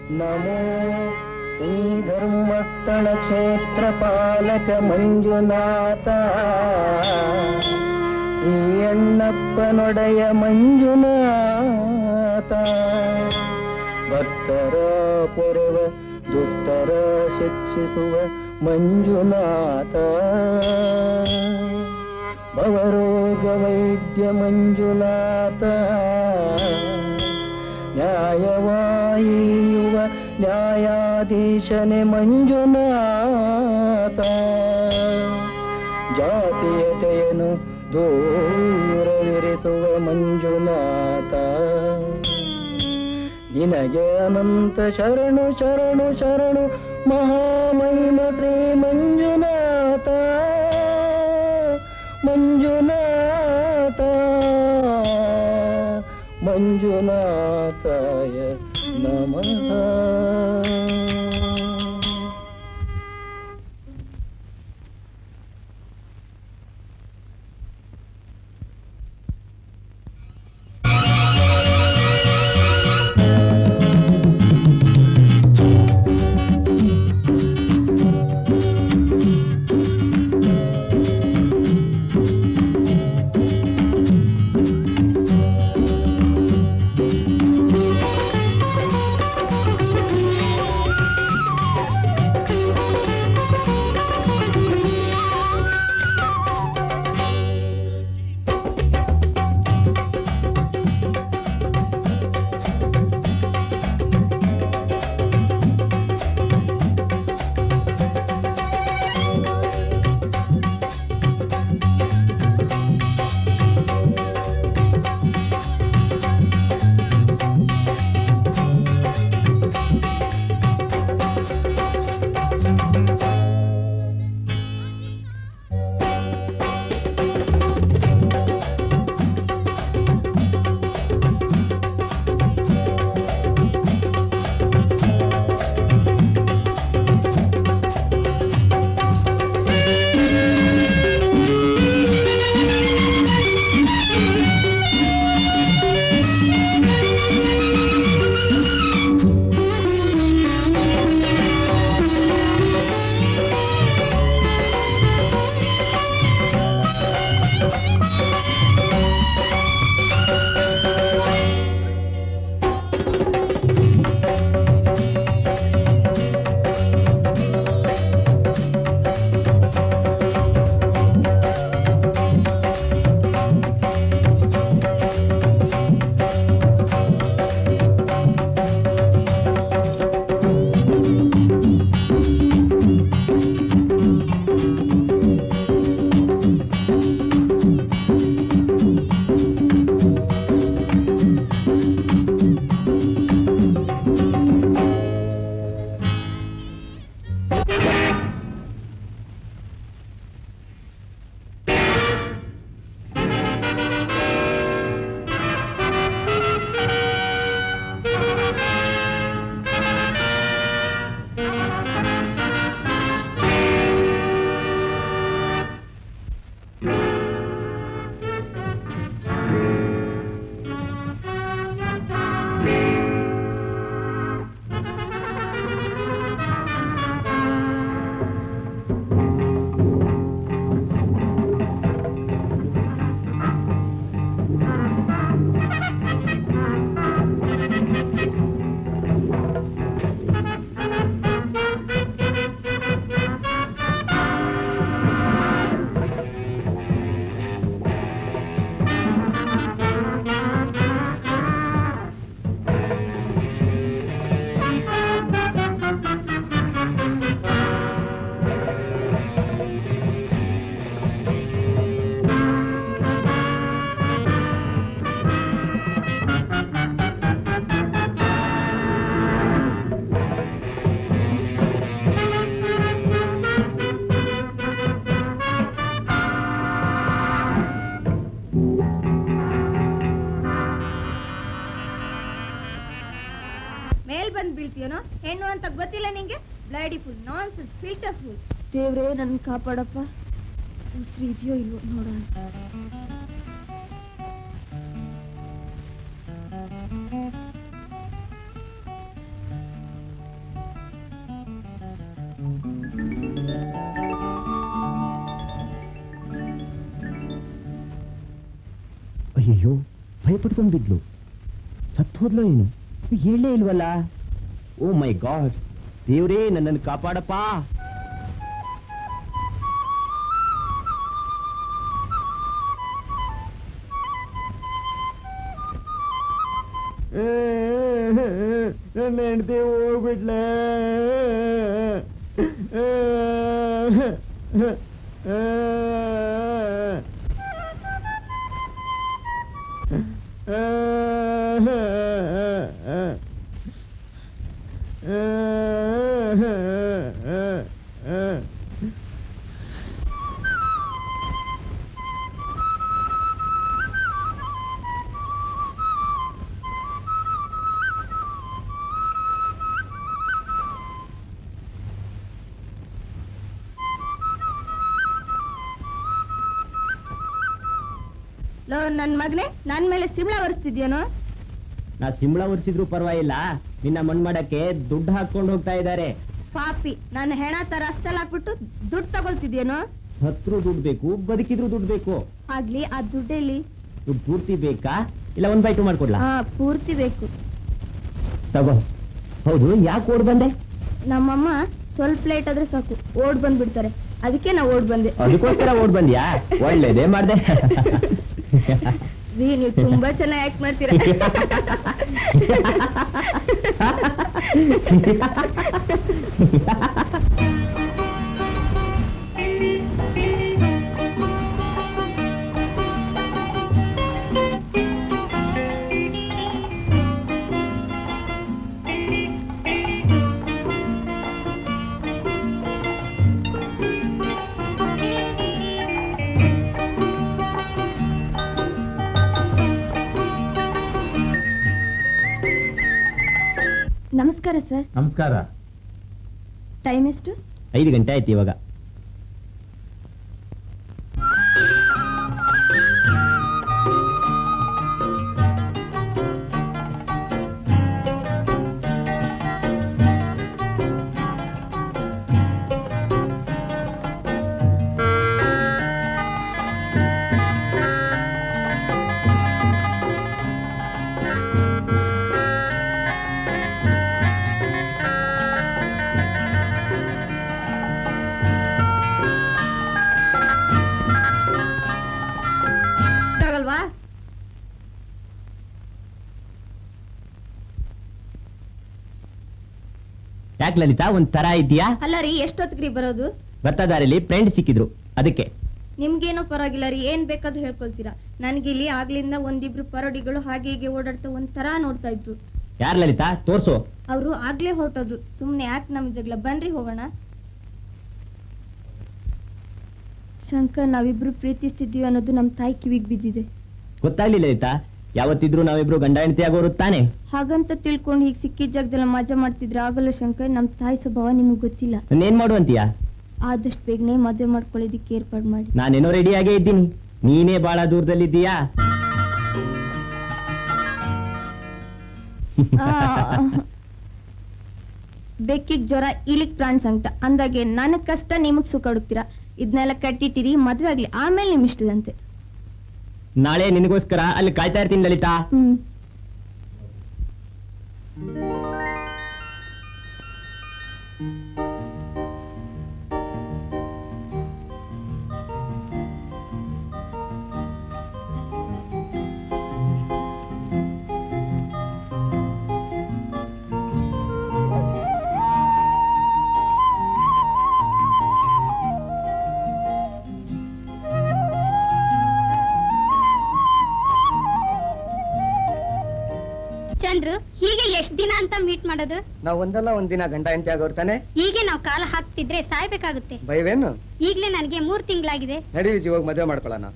ನಮೋ ಶ್ರೀ ಧರ್ಮಸ್ಥಳ ಕ್ಷೇತ್ರ ಪಾಲಕ ಮಂಜುನಾಥ ಶ್ರೀ ಅಣ್ಣಪ್ಪನೊಡೆಯ ಮಂಜುನಾಥ ಭಕ್ತರ ಪೊರವ ದುಷ್ಟರ ಶಿಕ್ಷಿಸುವ ಮಂಜುನಾಥ ಭವರೋಗ ವೈದ್ಯ ಮಂಜುನಾಥ ನ್ಯಾಯವಾಯಿಯುವ ನ್ಯಾಯಾಧೀಶನೆ ಮಂಜುನಾಥ ಜಾತೀಯತೆಯನ್ನು ದೂರವಿರಿಸುವ ಮಂಜುನಾಥ ನಿನಗೆ ಅನಂತ ಶರಣು ಶರಣು ಶರಣು ಮಹಾಮಹಿಮ ಶ್ರೀ ಮಂಜುನಾಥ ಮಂಜುನಾಥ ಮಂಜುನಾಥಾಯ ನಮಃ ಮೇಲ್ ಬಂದ್ ಬೀಳ್ತೀಯನೋ ಹೆಣ್ಣು ಅಂತ ಗೊತ್ತಿಲ್ಲ ನಿಂಗೆ ಬ್ಲಡಿ ಫುಲ್ ನಾನ್ ಫಿಲ್ಟರ್ ಫುಲ್ ದೇವ್ರೇ ನನ್ ಕಾಪಾಡಪ್ಪ ಉಸ್ರಿ ಇದೆಯೋ ಇಲ್ವೋ ನೋಡೋಣ ಅಯ್ಯಯ್ಯೋ ಭಯಪಟ್ಕೊಂಡು ಬಿದ್ಲು ಸತ್ ಹೋದ್ಲೋ ಏನು ಹೇಳೇ ಇಲ್ವಲ್ಲ ಓ ಮೈ ಗಾಡ್ ದೇವ್ರೇ ನನ್ನನ್ನು ಕಾಪಾಡಪ್ಪ ನನ್ನ ಹೆಂಡತಿ ಹೋಗ್ಬಿಟ್ಲೆ ಲೋ ನನ್ ಮಗನೇ ನನ್ ಮೇಲೆ ಸಿಂಬಳ ಒರೆಸ್ತಿದ್ಯೇನೋ ನಾ ಸಿಂಬಳ ಒರೆಸಿದ್ರು ಪರವಾಗಿಲ್ಲ ನಿನ್ನ ಮಣ್ ಮಾಡಕ್ಕೆ ದುಡ್ಡು ಹಾಕೊಂಡು ಹೋಗ್ತಾ ಇದ್ದಾರೆ ಪಾಪಿ ನನ್ನ ಹೆಣ ತರ ಅಷ್ಟೆಲ್ಲ ಹಾಕ್ಬಿಟ್ಟು ದುಡ್ಡು ತಗೊಳ್ತಿದ್ಯೇನೋ ಸತ್ರು ದುಡ್ಡು ಬೇಕು ಬದುಕಿದ್ರು ದುಡ್ಡು ಬೇಕು ಆಗ್ಲಿ ಆ ದುಡ್ಡಲ್ಲಿ ದುಡ್ಡು ಪೂರ್ತಿ ಬೇಕಾ ಇಲ್ಲ ಒಂದ್ ಬೈಟು ಮಾಡ್ಕೊಡ್ಲಾ ಹಾ ಪೂರ್ತಿ ಬೇಕು ತಗೋ ಹೌದು ಯಾಕೆ ಓಡ್ ಬಂದೆ ನಮ್ಮಮ್ಮ ಸ್ವಲ್ಪ ಲೇಟ್ ಆದ್ರೆ ಸಾಕು ಓಡ್ ಬಂದ್ಬಿಡ್ತಾರೆ ಅದಕ್ಕೆ ನಾ ಓಡ್ ಬಂದೆ ಅದಕ್ಕೋಸ್ಕರ ಓಡ್ ಬಂದ್ಯಾ ಒಳ್ಳೇದೇ ಮಾಡ್ದೆ ರೀ ನೀವು ತುಂಬಾ ಚೆನ್ನಾಗಿ ಆಕ್ಟ್ ಮಾಡ್ತೀರಾ ನಮಸ್ಕಾರ ಸರ್ ನಮಸ್ಕಾರ ಟೈಮ್ ಎಷ್ಟು ಐದು ಗಂಟೆ ಆಯ್ತು ಇವಾಗ ತಗಲ್ವಾ ಯಾಕೆ ಲಲಿತಾ ಒಂದ್ ತರ ಇದೆಯಾ ಅಲ್ಲ ರೀ ಎಷ್ಟೊತ್ತಿಗ್ರಿ ಬರೋದು ಬರ್ತಾ ದಾರಿಲಿ ಫ್ರೆಂಡ್ ಸಿಕ್ಕಿದ್ರು ಅದಕ್ಕೆ ನಿಮ್ಗೇನೋ ಪರವಾಗಿಲ್ಲ ರೀ ಏನ್ ಬೇಕಾದ್ರೂ ಹೇಳ್ಕೊಳ್ತೀರಾ ನನ್ಗಿಲ್ಲಿ ಆಗ್ಲಿಂದ ಒಂದಿಬ್ರು ಪರೋಡಿಗಳು ಹಾಗೆ ಹೀಗೆ ಓಡಾಡ್ತಾ ಒಂಥರ ನೋಡ್ತಾ ಇದ್ರು ಯಾರ್ ಲಲಿತಾ ತೋರ್ಸು ಅವರು ಆಗ್ಲೇ ಹೊರಟೋದ್ರು ಸುಮ್ನೆ ಯಾಕೆ ನಮ್ ಜಗಳ ಬನ್ರಿ ಹೋಗೋಣ ಶಂಕರ್ ನಾವಿಬ್ರು ಪ್ರೀತಿಸ್ತಿದ್ದೀವಿ ಅನ್ನೋದು ನಮ್ ತಾಯಿ ಕಿವಿಗ್ ಬಿದ್ದಿದೆ ಗೊತ್ತಾಗ್ಲಿಲ್ಲ ಲಲಿತಾ ಯಾವತ್ತಿದ್ರು ನಾವಿಬ್ರು ಗಂಡ ಹೆಂಡತಿ ಆಗೋರು ತಾನೆ ಹಾಗಂತ ತಿಳ್ಕೊಂಡು ಹೀಗೆ ಸಿಕ್ಕಿದ ಜಾಗದಲ್ಲ ಮಜಾ ಮಾಡ್ತಿದ್ರೆ ಆಗಲ್ಲ ಶಂಕರ್ ನಮ್ ತಾಯಿ ಸ್ವಭಾವ ನಿಮಗ್ ಗೊತ್ತಿಲ್ಲ ಏನ್ ಮಾಡುವಂತೀಯ ಆದಷ್ಟು ಬೇಗನೆ ಮದುವೆ ಮಾಡ್ಕೊಳ್ಳೋದಿಕ್ಕೆ ಏರ್ಪಾಡು ಮಾಡಿ ನಾನೇನೋ ರೆಡಿಯಾಗೇ ಇದ್ದೀನಿ ನೀನೇ ಬಹಳ ದೂರದಲ್ಲಿದ್ದೀಯಾ ಆ, ಬೆಕ್ಕಿಗ್ ಜ್ವರ ಇಲಿಗ್ ಪ್ರಾಣ ಸಂಕಟ ಅಂದಾಗೆ ನನಗ್ ಕಷ್ಟ ನಿಮಗ್ ಸುಖ ಹುಡುಕ್ತೀರಾ ಇದನ್ನೆಲ್ಲ ಕಟ್ಟಿಟ್ಟಿರಿ ಮದ್ವೆ ಆಗ್ಲಿ ಆಮೇಲೆ ನಿಮ್ ಇಷ್ಟದಂತೆ ನಾಳೆ ನಿನಗೋಸ್ಕರ ಅಲ್ಲಿ ಕಾಯ್ತಾ ಇರ್ತೀನಿ ಲಲಿತಾ ಹ್ಮ್ ಚಂದ್ರು ಹೀಗೆ ಎಷ್ಟ್ ದಿನ ಅಂತ ಮೀಟ್ ಮಾಡೋದು ನಾವ್ ಒಂದಲ್ಲ ಒಂದಿನ ಗಂಡ ಹೆಂಡತಿ ಆಗೋರ್ ತಾನೆ ಹೀಗೆ ನಾವು ಕಾಲ ಹಾಕ್ತಿದ್ರೆ ಸಾಯ್ಬೇಕಾಗುತ್ತೆ ಭಯವೇನು ಈಗ್ಲೇ ನನಗೆ ಮೂರ್ ತಿಂಗಳಾಗಿದೆ ನಡೀರಿ ಜೀವಾಗ ಮದುವೆ ಮಾಡ್ಕೊಳ್ಳೋಣ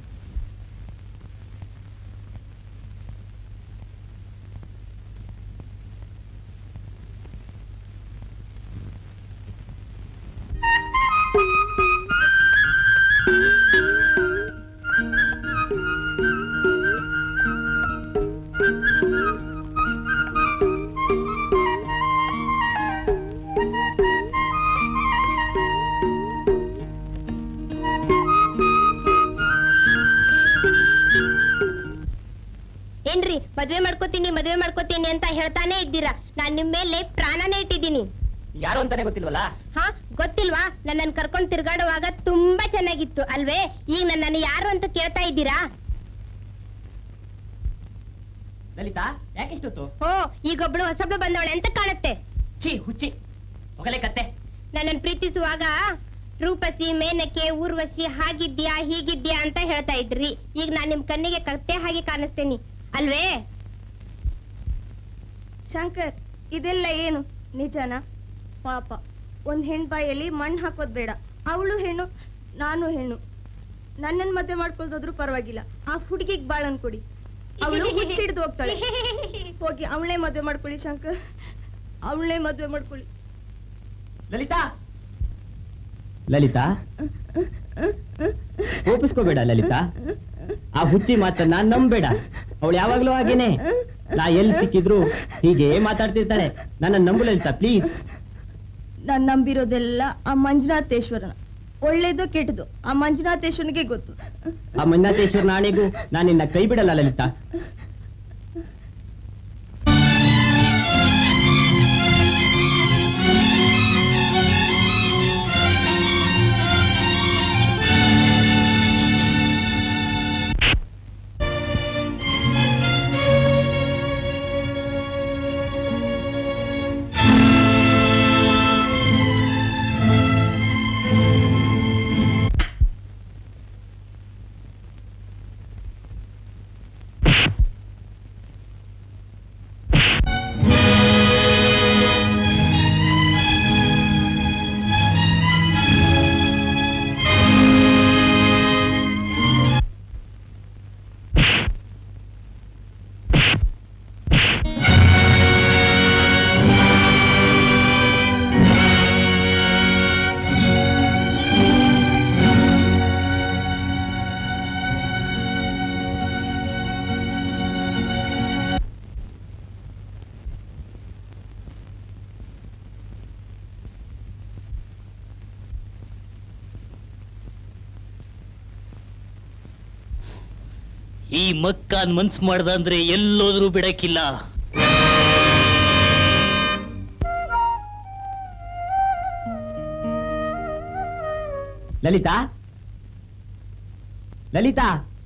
ಏನ್ರಿ ಮದ್ವೆ ಮಾಡ್ಕೋತೀನಿ ಮದ್ವೆ ಮಾಡ್ಕೋತೀನಿ ಅಂತ ಹೇಳ್ತಾನೆ ಇದ್ದೀರಾ ನಾನ್ ನಿಮ್ ಮೇಲೆ ಪ್ರಾಣನೇ ಇಟ್ಟಿದ್ದೀನಿ ಯಾರು ಅಂತಾನೆ ಗೊತ್ತಿಲ್ವಲ್ಲ ಹಾ ಗೊತ್ತಿಲ್ವಾ ನನ್ನನ್ ಕರ್ಕೊಂಡ್ ತಿರ್ಗಾಡುವಾಗ ತುಂಬಾ ಚೆನ್ನಾಗಿತ್ತು ಅಲ್ವೇ ಈಗ ನನ್ನನ್ನು ಯಾರು ಅಂತ ಕೇಳ್ತಾ ಇದ್ದೀರಾ ಲಲಿತಾ ಯಾಕೆಷ್ಟೊತ್ತು ಓ ಈಗೊಬ್ಳು ಹೊಸಬ್ಳು ಬಂದವಳೆ ಅಂತ ಕಾಣುತ್ತೆ ಛೀ ಹುಚ್ಚಿ ಹೊಗಲೆ ಕತ್ತೆ ನನ್ನನ್ ಪ್ರೀತಿಸುವಾಗ ರೂಪಸಿ ಮೇನಕೆ ಊರ್ವಶಿ ಹಾಗಿದ್ಯಾ ಹೀಗಿದ್ಯಾ ಅಂತ ಹೇಳ್ತಾ ಇದ್ರಿ ಈಗ ನಾನ್ ನಿಮ್ ಕಣ್ಣಿಗೆ ಕತ್ತೆ ಹಾಗೆ ಕಾಣಿಸ್ತೇನಿ ಅಲ್ವೇ ಶಂಕರ್ ಇದೆಲ್ಲ ಏನು ನಿಜನಾ ಪಾಪ ಒಂದ್ ಹೆಣ್ ಬಾಯಲ್ಲಿ ಮಣ್ಣು ಹಾಕೋದ್ ಬೇಡ ಅವಳು ಹೆಣ್ಣು ನಾನು ಹೆಣ್ಣು ನನ್ನನ್ ಮದ್ವೆ ಮಾಡ್ಕೊಳ್ದೋದ್ರು ಪರವಾಗಿಲ್ಲ ಆ ಹುಡುಗಿಗ್ ಬಾಳನ್ ಕೊಡಿ ಅವಳು ಹಿಡಿದು ಹೋಗ್ತಾಳೆ ಹೋಗಿ ಅವಳೇ ಮದ್ವೆ ಮಾಡ್ಕೊಳ್ಳಿ ಶಂಕರ್ ಅವಳೇ ಮದ್ವೆ ಮಾಡ್ಕೊಳ್ಳಿ ಲಲಿತಾ ಲಲಿತಾ ಕೋಪಿಸ್ಕೋಬೇಡ ಲಲಿತಾ ಆ ಹುಚ್ಚಿ ಮಾತನ್ನ ನಂಬೇಡ ಅವಳು ಯಾವಾಗ್ಲೂ ಹಾಗೇನೆ ನಾ ಎಲ್ಲಿ ಸಿಕ್ಕಿದ್ರು ಹೀಗೆ ಮಾತಾಡ್ತಿರ್ತಾಳೆ ನನ್ನ ನಂಬು ಲಲಿತಾ ಪ್ಲೀಸ್ ನಾನ್ ನಂಬಿರೋದೆಲ್ಲ ಆ ಮಂಜುನಾಥೇಶ್ವರನ ಒಳ್ಳೇದು ಕೆಟ್ಟದು ಆ ಮಂಜುನಾಥೇಶ್ವರನಿಗೆ ಗೊತ್ತು ಆ ಮಂಜುನಾಥೇಶ್ವರ ನಾಣೆಗೂ ನಾನು ನಿನ್ನ ಕೈ ಬಿಡಲ್ಲ ಲಲಿತಾ ಈ ಮಕ್ಕಾನ್ ಮನ್ಸ್ ಮಾಡ್ದ ಅಂದ್ರೆ ಎಲ್ಲೋದ್ರೂ ಬಿಡಕ್ಕಿಲ್ಲ ಲಲಿತಾ ಲಲಿತಾ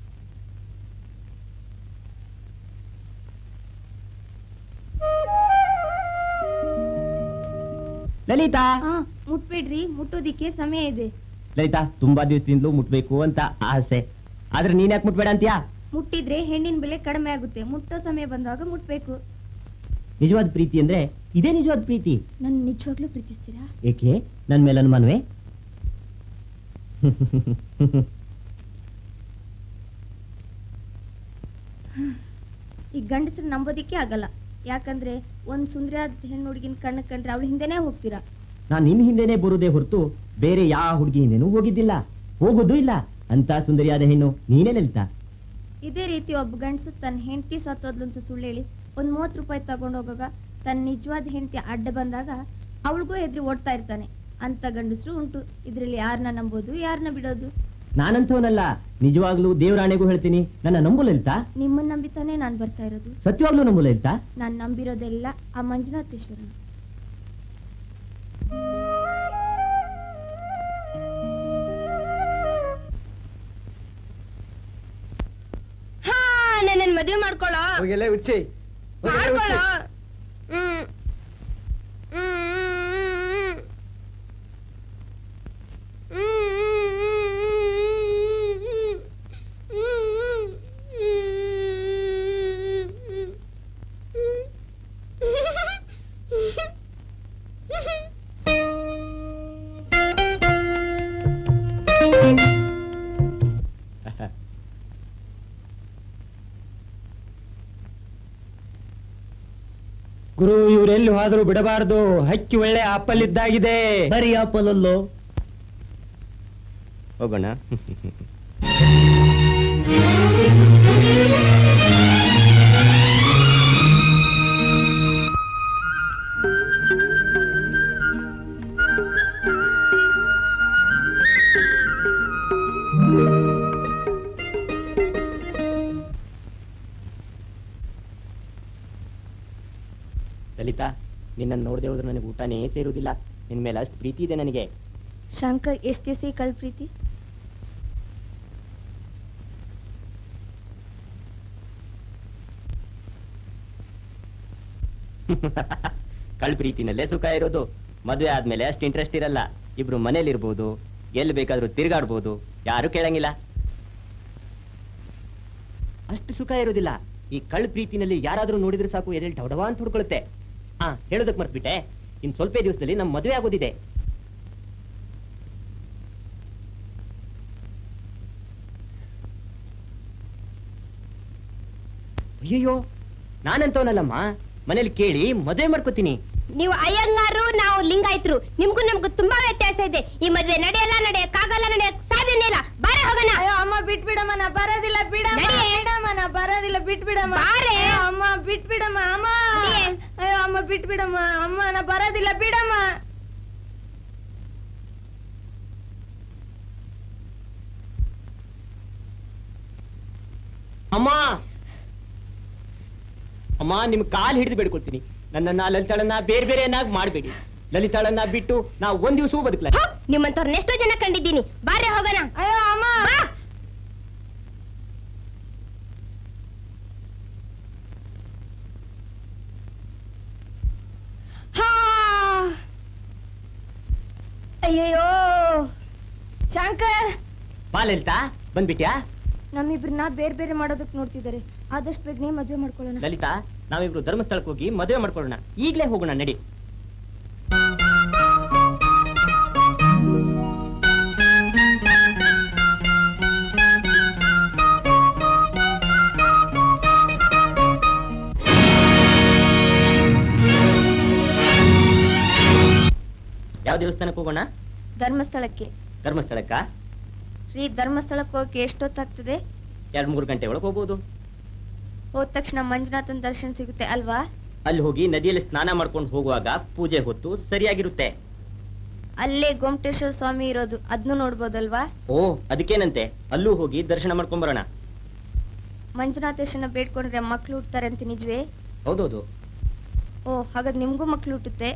ಲಲಿತಾ ಹಾ ಮುಟ್ಬೇಡ್ರಿ ಮುಟ್ಟೋದಿಕ್ಕೆ ಸಮಯ ಇದೆ ಲಲಿತಾ ತುಂಬಾ ದಿವಸದಿಂದಲೂ ಮುಟ್ಬೇಕು ಅಂತ ಆಸೆ ಆದ್ರೆ ನೀನ್ ಯಾಕೆ ಮುಟ್ಬೇಡ ಅಂತೀಯಾ ಮುಟ್ಟಿದ್ರೆ ಹೆಣ್ಣಿನ ಬೆಲೆ ಕಡಿಮೆ ಆಗುತ್ತೆ ಮುಟ್ಟೋ ಸಮಯ ಬಂದಾಗ ಮುಟ್ಬೇಕು ನಿಜವಾದ ಪ್ರೀತಿ ಅಂದ್ರೆ ಇದೇ ನಿಜವಾದ ಪ್ರೀತಿ ನನ್ ನಿಜವಾಗ್ಲೂ ಪ್ರೀತಿಸ್ತೀರಾ ಏಕೆ ನನ್ ಮೇಲೆ ಅನುಮಾನವೇ ಈ ಗಂಡಸ್ರು ನಂಬೋದಿಕ್ಕೆ ಆಗಲ್ಲ ಯಾಕಂದ್ರೆ ಒಂದ್ ಸುಂದರಿಯಾದ ಹೆಣ್ಣು ಹುಡುಗಿನ ಕಣ್ಣ ಕಂಡ್ರೆ ಅವಳ ಹಿಂದೆನೆ ಹೋಗ್ತೀರಾ ನಾನ್ ನಿನ್ ಹಿಂದೆನೆ ಬರುದೇ ಹೊರತು ಬೇರೆ ಯಾವ ಹುಡುಗಿ ಹಿಂದೆನೂ ಹೋಗಿದ್ದಿಲ್ಲ ಹೋಗೋದು ಇಲ್ಲ ಅಂತ ಸುಂದರಿಯಾದ ಹೆಣ್ಣು ನೀನೇ ಲಲಿತಾ ಇದೇ ರೀತಿ ಒಬ್ಬ ಗಂಡಸು ತನ್ನ ಹೆಂಡತಿ ಸತ್ತೋದ್ಲು ಅಂತ ಸುಳ್ಳು ಹೇಳಿ ಒಂದ್ ಮೂವತ್ ರೂಪಾಯಿ ತಗೊಂಡ್ ಹೋಗಾಗ ತನ್ನ ನಿಜವಾದ ಹೆಂಡತಿ ಅಡ್ಡ ಬಂದಾಗ ಅವಳಿಗೂ ಎದ್ರಿ ಓಡ್ತಾ ಇರ್ತಾನೆ ಅಂತ ಗಂಡಸರು ಉಂಟು ಇದ್ರಲ್ಲಿ ಯಾರನ್ನ ನಂಬೋದು ಯಾರನ್ನ ಬಿಡೋದು ನಾನಂತವನಲ್ಲ ನಿಜವಾಗ್ಲೂ ದೇವರಾಣೆಗೂ ಹೇಳ್ತೀನಿ ನನ್ನ ನಂಬು ಲಲಿತಾ ನಿಮ್ಮನ್ನ ನಂಬಿತಾನೆ ನಾನ್ ಬರ್ತಾ ಇರೋದು ಸತ್ಯವಾಗ್ಲೂ ನಂಬು ಲಲಿತಾ ನಾನ್ ನಂಬಿರೋದೆಲ್ಲ ಆ ಮಂಜುನಾಥೇಶ್ವರನ ಹಾ ನನ್ನನ್ ಮದ್ವೆ ಮಾಡ್ಕೊಳ್ಳೋ ಹೋಗಿಲ್ಲೇ ಹುಚ್ಚಿ ಹೋಗಿಲ್ಲೇ ಹುಚ್ಚಿ. ಮಾಡ್ಕೊಳ್ಳೋ ಹ್ಮ್ ಹ್ಮ್ ಗುರು ಇವರೆಲ್ಲಿ ಹೋದ್ರು ಬಿಡಬಾರದು ಹಕ್ಕಿ ಒಳ್ಳೆ ಆಪಲ್ಲಿದ್ದಾಗಿದೆ ಬರೀ ಆಪಲಲ್ಲೋ ಹೋಗೋಣ ಲಲಿತಾ ನಿನ್ನನ್ನು ನೋಡದೆ ಹೋದ್ರೆ ನನಗೆ ಊಟನೇ ಸೇರುವುದಿಲ್ಲ ನಿನ್ನ ಮೇಲೆ ಅಷ್ಟು ಪ್ರೀತಿ ಇದೆ ನನಗೆ ಶಂಕರ್ ಎಷ್ಟು ದಿವಸ ಈ ಕಳ್ ಪ್ರೀತಿ ಕಳ್ ಪ್ರೀತಿನಲ್ಲೇ ಸುಖ ಇರೋದು ಮದುವೆ ಆದ್ಮೇಲೆ ಅಷ್ಟು ಇಂಟ್ರೆಸ್ಟ್ ಇರಲ್ಲ ಇಬ್ರು ಮನೇಲಿರ್ಬೋದು ಎಲ್ಲಿ ಬೇಕಾದ್ರೂ ತಿರ್ಗಾಡ್ಬೋದು ಯಾರು ಕೇಳಂಗಿಲ್ಲ ಅಷ್ಟು ಸುಖ ಇರೋದಿಲ್ಲ ಈ ಕಳ್ ಪ್ರೀತಿನಲ್ಲಿ ಯಾರಾದ್ರೂ ನೋಡಿದ್ರೆ ಸಾಕು ಎಲ್ಲಿ ಡವಡವ ಅಂತ ಹುಡ್ಕೊಳುತ್ತೆ ಹಾ ಹೇಳೋದಕ್ ಮರ್ತ್ಬಿಟ್ಟೆ ಇನ್ ಸ್ವಲ್ಪ ದಿವಸದಲ್ಲಿ ನಮ್ ಮದುವೆ ಆಗೋದಿದೆ ಅಯ್ಯಯ್ಯೋ ನಾನಂತವನಲ್ಲಮ್ಮ ಮನೇಲಿ ಕೇಳಿ ಮದುವೆ ಮಾಡ್ಕೋತೀನಿ ನೀವು ಅಯ್ಯಂಗಾರು ನಾವು ಲಿಂಗಾಯ್ತರು ನಿಮ್ಗೂ ನಮ್ಗೂ ತುಂಬಾ ವ್ಯತ್ಯಾಸ ಇದೆ ಈ ಮದ್ವೆ ನಡೆಯಲ್ಲ ನಡೆಯಕ್ಕಾಗಲ್ಲ ನಡೆಯಕ್ ಸಾಧ್ಯನೇ ಇಲ್ಲ ಬಾರೆ ಹೋಗೋಣ ಅಯ್ಯೋ ಅಮ್ಮ ಬಿಟ್ಬಿಡಮ್ಮ ನಾ ಬರೋದಿಲ್ಲ ಬಿಡಮ್ಮ ನಡಿ. ಬಿಡಮ್ಮ ನಾ ಬರೋದಿಲ್ಲ ಬಿಟ್ಬಿಡಮ್ಮ ಬಾರೆ. ಅಯ್ಯೋ, ಅಮ್ಮ ಬಿಟ್ಬಿಡಮ್ಮ ಅಮ್ಮ ನಡಿ. ಅಯ್ಯೋ ಅಮ್ಮ ಬಿಟ್ಬಿಡಮ್ಮ ಅಮ್ಮ ನಾ ಬರೋದಿಲ್ಲ ಬಿಡಮ್ಮ ಅಮ್ಮ ಅಮ್ಮ ನಿಮ್ ಕಾಲ್ ಹಿಡಿದು ಬೇಡ್ಕೊಳ್ತೀನಿ ನನ್ನನ್ನ ಲಲಿತಾಳನ್ನ ಬೇರೆ ಬೇರೆಯನ್ನಾಗಿ ಮಾಡಬೇಡಿ ಲಲಿತಾಳನ್ನ ಬಿಟ್ಟು ನಾ ಒಂದ್ ದಿವಸವೂ ಬದುಕಲ ನಿಮ್ಮಂತವ್ರನ್ನ ಎಷ್ಟೋ ಜನ ಕಂಡಿದ್ದೀನಿ ಬಾರೆ ಹೋಗೋಣ ಅಯ್ಯೋ ಅಮ್ಮ ಬಾ. ಹಾ ಅಯ್ಯಯ್ಯೋ ಶಂಕರ್ ಬಾ ಲಲಿತಾ ಬಂದ್ಬಿಟ್ಯಾ ನಮ್ಮಿಬ್ರನ್ನ ಬೇರೆ ಬೇರೆ ಮಾಡೋದಕ್ ನೋಡ್ತಿದ್ದಾರೆ ಆದಷ್ಟು ಬೇಗನೆ ಮದುವೆ ಮಾಡ್ಕೊಳ್ಳೋಣ ಲಲಿತಾ ನಾವಿಬ್ರು ಧರ್ಮಸ್ಥಳಕ್ಕೆ ಹೋಗಿ ಮದುವೆ ಮಾಡ್ಕೊಳ್ಳೋಣ ಈಗ್ಲೇ ಹೋಗೋಣ ನಡಿ ಯಾವ ದೇವಸ್ಥಾನಕ್ಕೆ ಹೋಗೋಣ ಧರ್ಮಸ್ಥಳಕ್ಕೆ ಧರ್ಮಸ್ಥಳಕ್ಕ ರೀ ಧರ್ಮಸ್ಥಳಕ್ಕೆ ಹೋಗಕ್ಕೆ ಎಷ್ಟೊತ್ತಾಗ್ತದೆ ಎರಡ್ ಮೂರು ಗಂಟೆ ಒಳಗೆ ಹೋಗ್ಬೋದು ಹೋದ ತಕ್ಷಣ ಮಂಜುನಾಥನ್ ದರ್ಶನ ಸಿಗುತ್ತೆ ಅಲ್ವಾ ಅಲ್ಲಿ ಹೋಗಿ ನದಿಯಲ್ಲಿ ಸ್ನಾನ ಮಾಡ್ಕೊಂಡು ಹೋಗುವಾಗ ಪೂಜೆ ಹೊತ್ತು ಸರಿಯಾಗಿರುತ್ತೆ ಅಲ್ಲೇ ಗೊಮಟೇಶ್ವರ ಸ್ವಾಮಿ ಇರೋದು ಅದನ್ನು ನೋಡ್ಬೋದಲ್ವಾ ಓ ಅದಕ್ಕೇನಂತೆ ಅಲ್ಲೂ ಹೋಗಿ ದರ್ಶನ ಮಾಡ್ಕೊಂಡ್ ಬರೋಣ ಮಂಜುನಾಥೇಶನ ಬೇಡ್ಕೊಂಡ್ರೆ ಮಕ್ಳು ಹುಡ್ತಾರೆ ಅಂತ ನಿಜವೇ ಹೌದೌದು ಓ ಹಾಗಾದ್ರೆ ನಿಮ್ಗೂ ಮಕ್ಳು ಹುಟ್ಟುತ್ತೆ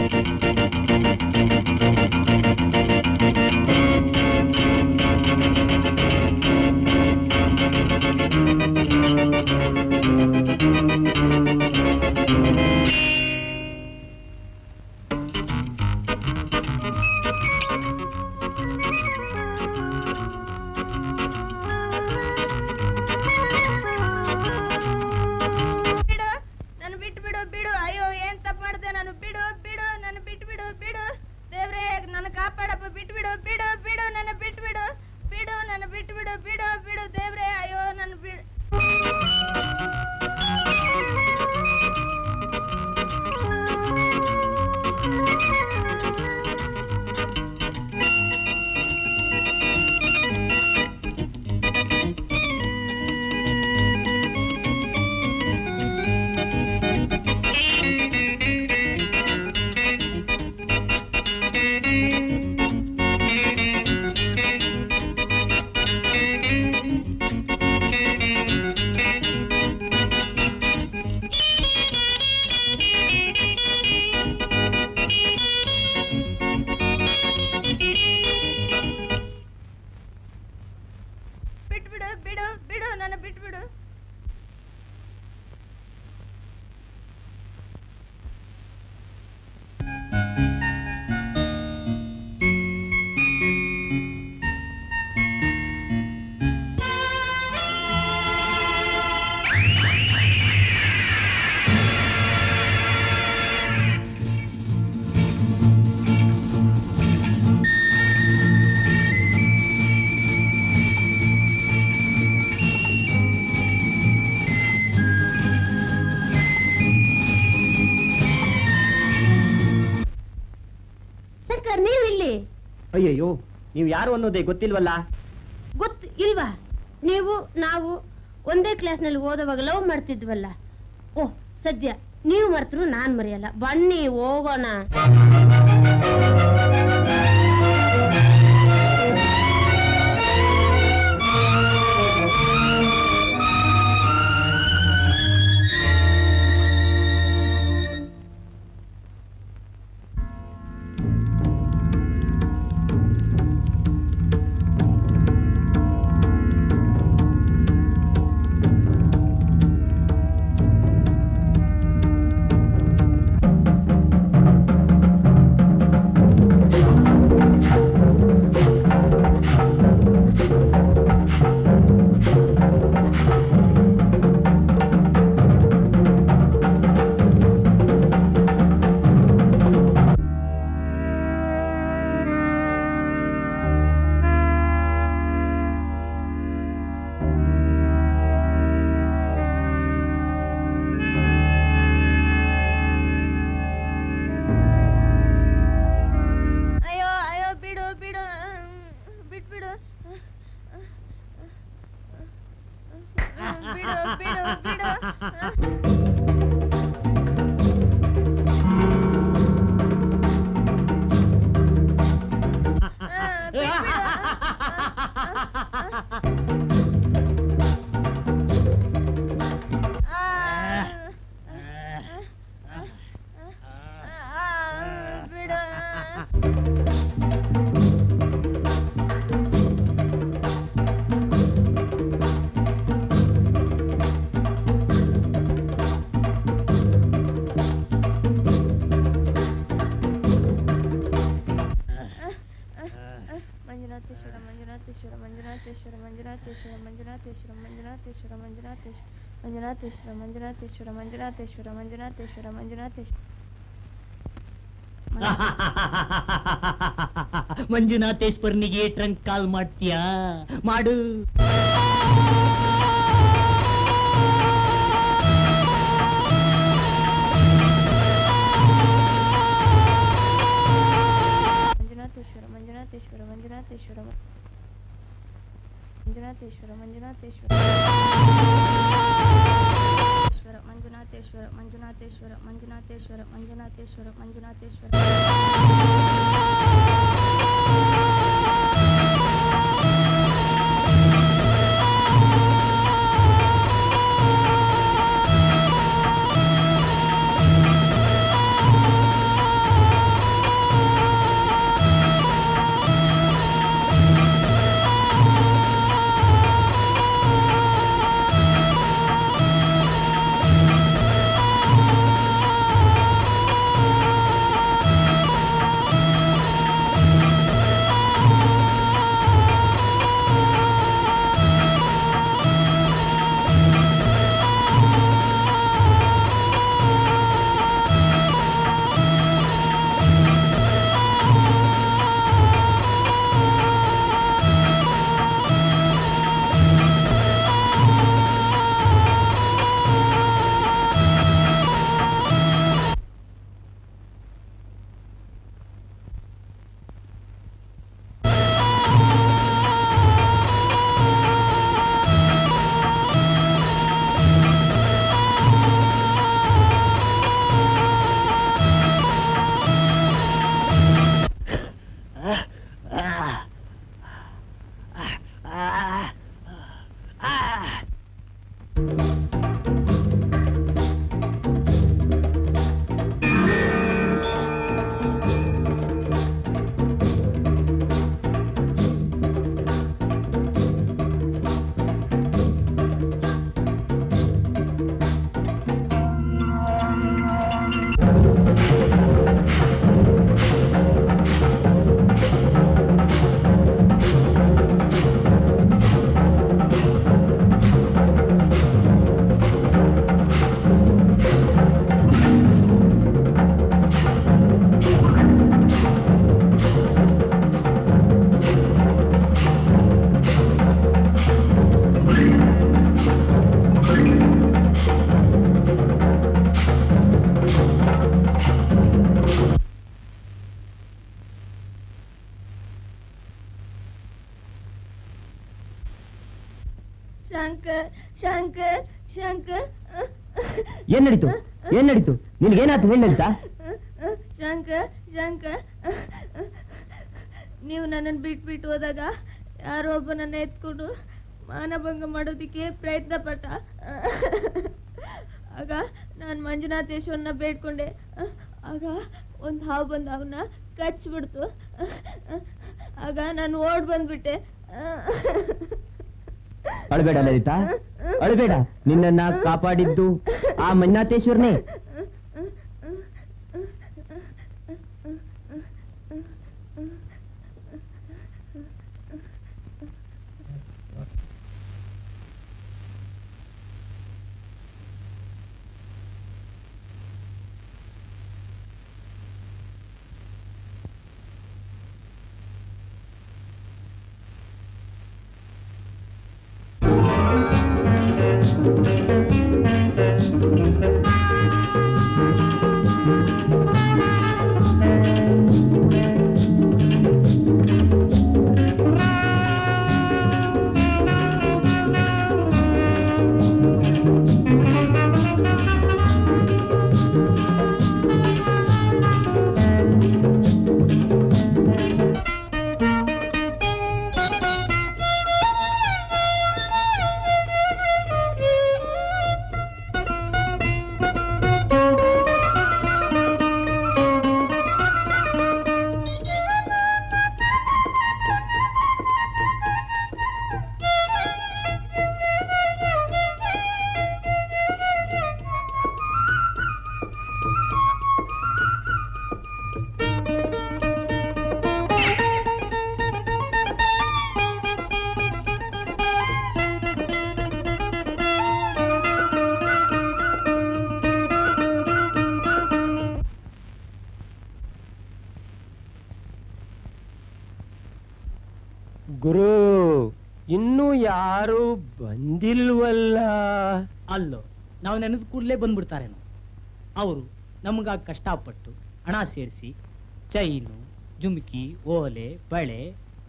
ಬಿಡು ನಾನು ಬಿಟ್ಟು ಬಿಡು ಬಿಡು ಅಯ್ಯೋ ಏನ್ ತಪ್ಪು ಮಾಡಿದೆ ನಾನು ಬಿಡು ಬಿಡು ನನ್ನ ಬಿಟ್ಟು ಬಿಡು ಬಿಡು ದೇವ್ರೇ ನನ್ನ ಕಾಪಾಡಪ್ಪ ಬಿಟ್ಟು ಬಿಡು ಬಿಡು ಬಿಡು ನನ್ನ ಬಿಟ್ಟು ಬಿಡು ಬಿಡು ನನ್ನ ಬಿಟ್ಟು ಬಿಡು ಬಿಡು ಬಿಡು ದೇವ್ರೇ ಅಯ್ಯೋ ನನ್ನ ಬಿಡು ಬಿಟ್ಟು ಬಿಡು ಬಿಡು ಬಿಡು ನನ್ನ ಬಿಟ್ಟು ಬಿಡು ಶಂಕರ್ ನೀವು ಇಲ್ಲಿ ಅಯ್ಯಯ್ಯೋ ನೀವು ಯಾರು ಅನ್ನೋದೇ ಗೊತ್ತಿಲ್ವಲ್ಲ ಗೊತ್ತು ಇಲ್ವಾ ನೀವು ನಾವು ಒಂದೇ ಕ್ಲಾಸ್ನಲ್ಲಿ ಓದುವಾಗ ಲವ್ ಮಾಡ್ತಿದ್ವಲ್ಲ ಓಹ್ ಸದ್ಯ ನೀವು ಮರ್ತರು ನಾನ್ ಮರೆಯಲ್ಲ ಬನ್ನಿ ಹೋಗೋಣ ಅಯ್ಯೋ ಅಯ್ಯೋ ಬಿಡು ಬಿಡು ಬಿಟ್ಬಿಡು ಬಿಡು ಬಿಡು ಬಿಡು ಬಿಡು ಮಂಜುನಾಥೇಶ್ವರ ಮಂಜುನಾಥೇಶ್ವರ ಮಂಜುನಾಥೇಶ್ವರ ಮಂಜುನಾಥೇಶ್ವರ ಮಂಜುನಾಥೇಶ್ವರ ಮಂಜುನಾಥೇಶ್ವರ ಮಂಜುನಾಥೇಶ್ವರ ಮಂಜುನಾಥೇಶ್ವರ ಮಂಜುನಾಥೇಶ್ವರ ಮಂಜುನಾಥೇಶ್ವರ ಮಂಜುನಾಥೇಶ್ವರ ಮಂಜುನಾಥೇಶ್ವರ ಮಂಜುನಾಥೇಶ್ವರನಿಗೆ ಟ್ರಂಕ್ ಕಾಲ್ ಮಾಡ್ತೀಯಾ ಮಾಡು ಮಂಜುನಾಥೇಶ್ವರ ಮಂಜುನಾಥೇಶ್ವರ ಮಂಜುನಾಥೇಶ್ವರ ಮಂಜುನಾಥೇಶ್ವರ ಮಂಜುನಾಥೇಶ್ವರ ಮಂಜುನಾಥೇಶ್ವರ ಮಂಜುನಾಥೇಶ್ವರ ಮಂಜುನಾಥೇಶ್ವರ ಮಂಜುನಾಥೇಶ್ವರ ಮಂಜುನಾಥೇಶ್ವರ ಆ ಶಂಕರ್ ಶಂಕರ್ ಶಂಕರ್ ಏನ್ ನಡೀತು ಏನ್ ನಡೀತು ನಿನ್ಗೇನಾಯ್ತು ಹೇಳಿ ನಡೀತಾ ಶಂಕರ್ ಶಂಕರ್ ನೀವು ನನ್ನನ್ನು ಬಿಟ್ಬಿಟ್ಟು ಹೋದಾಗ ಯಾರೋ ಒಬ್ಬ ನನ್ನ ಎತ್ಕೊಂಡು ಮಾನಭಂಗ ಮಾಡೋದಕ್ಕೆ ಪ್ರಯತ್ನ ಪಟ್ಟ ಆಗ ನಾನು ಮಂಜುನಾಥೇಶ್ವರನ ಬೇಡ್ಕೊಂಡೆ ಆಗ ಒಂದು ಹಾವು ಬಂದು ಅವನ್ನ ಕಚ್ಬಿಡ್ತು ಆಗ ನಾನು ಓಡ್ ಬಂದ್ಬಿಟ್ಟೆ ಅಳಬೇಡ ಲಲಿತಾ ಅಳಬೇಡ ನಿನ್ನನ್ನ ಕಾಪಾಡಿದ್ದು ಆ ಮಂಜುನಾಥೇಶ್ವರನೇ ಗುರು ಇನ್ನೂ ಯಾರು ಬಂದಿಲ್ವಲ್ಲ ಅಲ್ಲೋ ನಾವು ನೆನೆದ ಕೂಡಲೇ ಬಂದ್ಬಿಡ್ತಾರೇನೋ ಅವರು ನಮಗಾಗಿ ಕಷ್ಟಪಟ್ಟು ಹಣ ಸೇರಿಸಿ ಚೈನು ಜುಮ್ಕಿ ಓಲೆ ಬಳೆ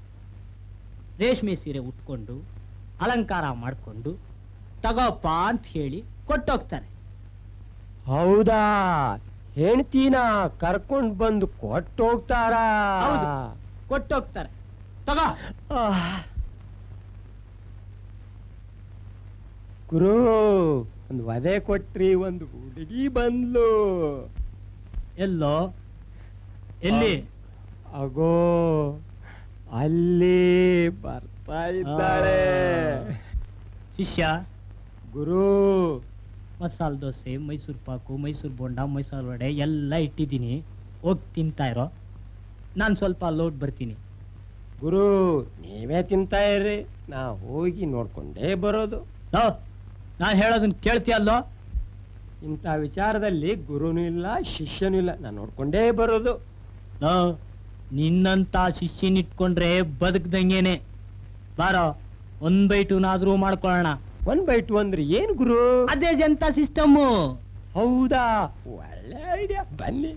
ರೇಷ್ಮೆ ಸೀರೆ ಉಟ್ಕೊಂಡು ಅಲಂಕಾರ ಮಾಡಿಕೊಂಡು ತಗೋಪ್ಪ ಅಂತ ಹೇಳಿ ಕೊಟ್ಟೋಗ್ತಾರೆ ಹೌದಾ ಹೆಂಡ್ತಿನ ಕರ್ಕೊಂಡ್ ಬಂದು ಕೊಟ್ಟೋಗ್ತಾರ ಹೌದು. ಕೊಟ್ಟೋಗ್ತಾರೆ ತಗೋ ಗುರು ಒಂದು ವಧೆ ಕೊಟ್ರಿ ಒಂದು ಹುಡುಗಿ ಬಂದ್ಲು ಎಲ್ಲೋ ಎಲ್ಲಿ ಅಗೋ ಅಲ್ಲಿ ಬರ್ತಾ ಇದ್ದಾಳೆ ಶಿಷ್ಯ ಗುರು ಮಸಾಲೆ ದೋಸೆ ಮೈಸೂರು ಪಾಕು ಮೈಸೂರು ಬೋಂಡ ಮೈಸೂರು ವಡೆ ಎಲ್ಲ ಇಟ್ಟಿದ್ದೀನಿ ಹೋಗಿ ತಿಂತಾ ಇರೋ ನಾನು ಸ್ವಲ್ಪ ಲೋಟ್ ಬರ್ತೀನಿ ಗುರು ನೀವೇ ತಿಂತಾ ಇರ್ರಿ ನಾ ಹೋಗಿ ನೋಡ್ಕೊಂಡೇ ಬರೋದು ನಾನು ಹೇಳೋದನ್ನ ಕೇಳ್ತೀಯಲ್ಲೋ ಇಂಥ ವಿಚಾರದಲ್ಲಿ ಗುರುನೂ ಇಲ್ಲ ಶಿಷ್ಯನೂ ಇಲ್ಲ ನಾನು ನೋಡ್ಕೊಂಡೇ ಬರೋದು ಲೋ, ನಿನ್ನಂತ ಶಿಷ್ಯನಿಟ್ಕೊಂಡ್ರೆ ಬದುಕ್ದಂಗೇನೆ ಬಾರೋ ಒಂದ್ ಬೈಟುನಾದ್ರೂ ಮಾಡ್ಕೊಳ್ಳೋಣ ಒನ್ ಬೈ ಟು ಅಂದ್ರೆ ಏನ್ ಗುರು ಅದೇ ಜನತಾ ಸಿಸ್ಟಮ್ಮು ಹೌದಾ ಒಳ್ಳೆ ಐಡಿಯಾ ಬನ್ನಿ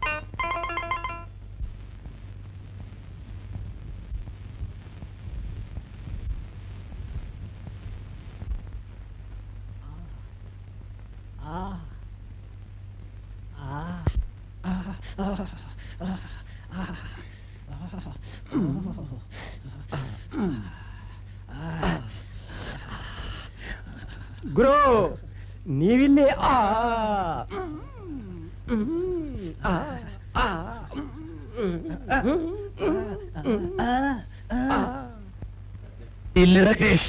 ಗುರು ನೀವಿಲ್ಲಿ ಆ ಆ, ಆ, ಇಲ್ಲಿ ರಮೇಶ್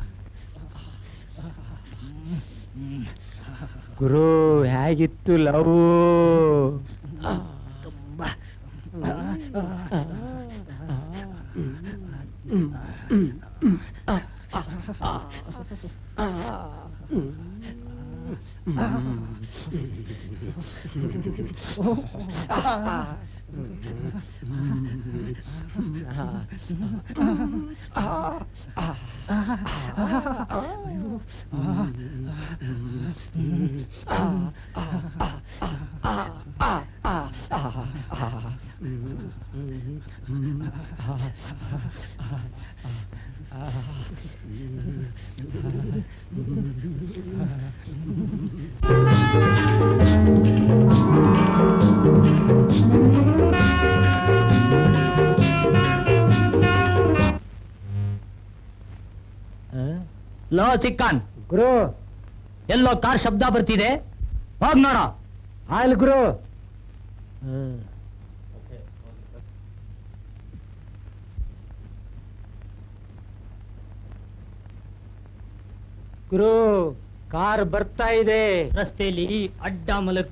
ಗುರು ಹೇಗಿತ್ತು ಲವ್ ತುಂಬಾ ಲೋ ಚಿಕ್ಕನ್ ಗುರು ಎಲ್ಲೋ ಕಾರ್ ಶಬ್ದ ಬರ್ತಿದೆ ಹೋಗ್ ನೋಡ ಆಯ್ಲ್ ಗುರು ಗುರು ಕಾರ್ ಬರ್ತಾ ಇದೆ ರಸ್ತೆಯಲ್ಲಿ ಅಡ್ಡ ಮಲಕ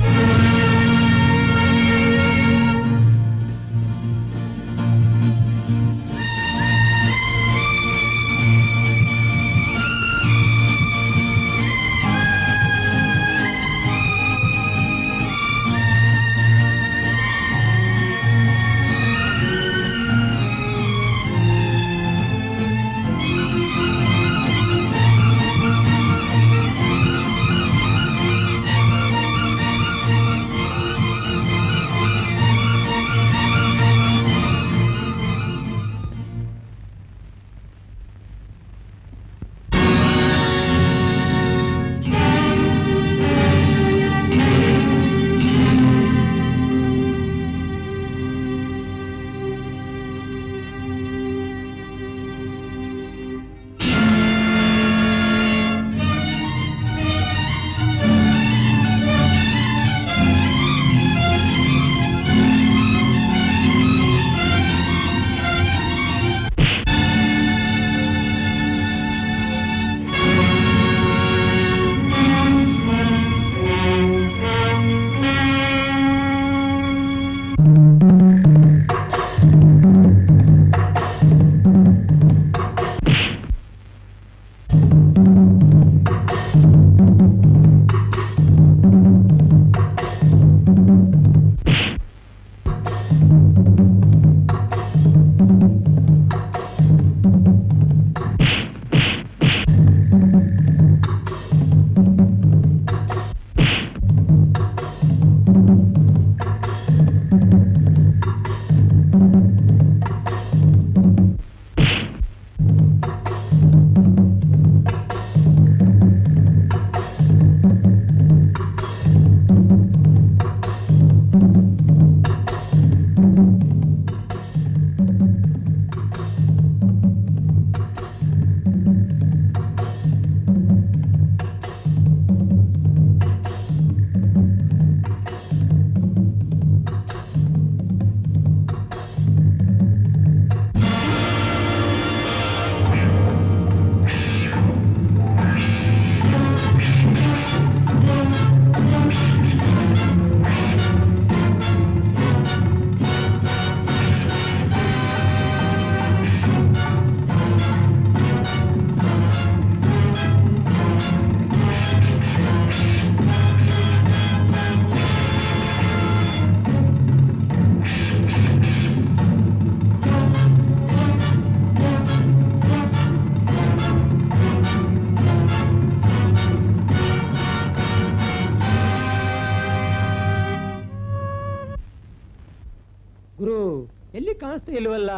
ಗುರು ಎಲ್ಲಿ ಕಾಣಿಸ್ತಾ ಇಲ್ವಲ್ಲ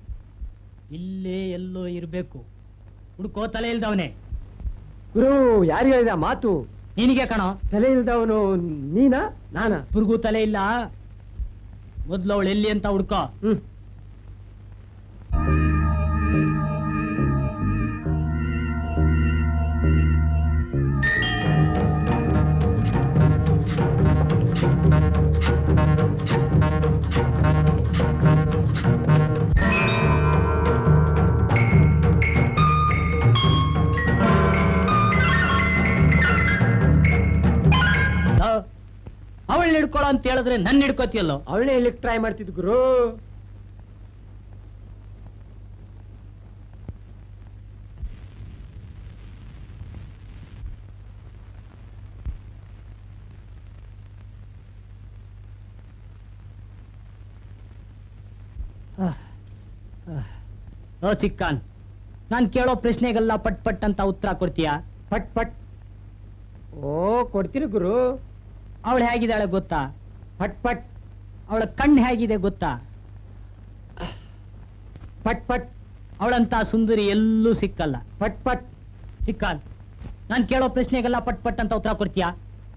ಇಲ್ಲೇ ಎಲ್ಲೋ ಇರ್ಬೇಕು ಹುಡ್ಕೋ ತಲೆ ಇಲ್ದವನೇ ಗುರು ಯಾರು ಹೇಳಿದ ಮಾತು ನಿನಗೆ ಕಣೋ ತಲೆ ಇಲ್ದವನು ನೀನಾ ನಾನಾ ಇಬ್ರಿಗೂ ತಲೆ ಇಲ್ಲ ಮೊದ್ಲು ಅವಳು ಎಲ್ಲಿ ಅಂತ ಹುಡ್ಕೋ ಹ್ಮ್ ಅವಳನ್ನ ಹಿಡ್ಕೊಳ್ಳೋ ಅಂತ ಹೇಳಿದ್ರೆ ನನ್ನ ಹಿಡ್ಕೋತಿಯಲ್ಲೋ ಅವಳೇ ಇಲ್ಲಿಗೆ ಟ್ರೈ ಮಾಡ್ತಿದ್ ಗುರು ಓ ಚಿಕ್ಕನ್ ನಾನ್ ಕೇಳೋ ಪ್ರಶ್ನೆಗೆಲ್ಲ ಪಟ್ ಪಟ್ ಅಂತ ಉತ್ತರ ಕೊಡ್ತೀಯಾ ಪಟ್ ಪಟ್ ಓ ಕೊಡ್ತೀನಿ ಗುರು ಅವಳು ಹೇಗಿದ್ದಾಳೆ ಗೊತ್ತಾ ಪಟ್ ಪಟ್ ಅವಳ ಕಣ್ಣು ಹೇಗಿದೆ ಗೊತ್ತಾ ಪಟ್ ಪಟ್ ಅವಳಂತ ಸುಂದರಿ ಎಲ್ಲೂ ಸಿಕ್ಕಲ್ಲ ಪಟ್ ಪಟ್ ಸಿಕ್ಕಲ್ ನಾನು ಕೇಳೋ ಪ್ರಶ್ನೆಗೆಲ್ಲ ಪಟ್ ಪಟ್ ಅಂತ ಉತ್ತರ ಕೊಡ್ತೀಯಾ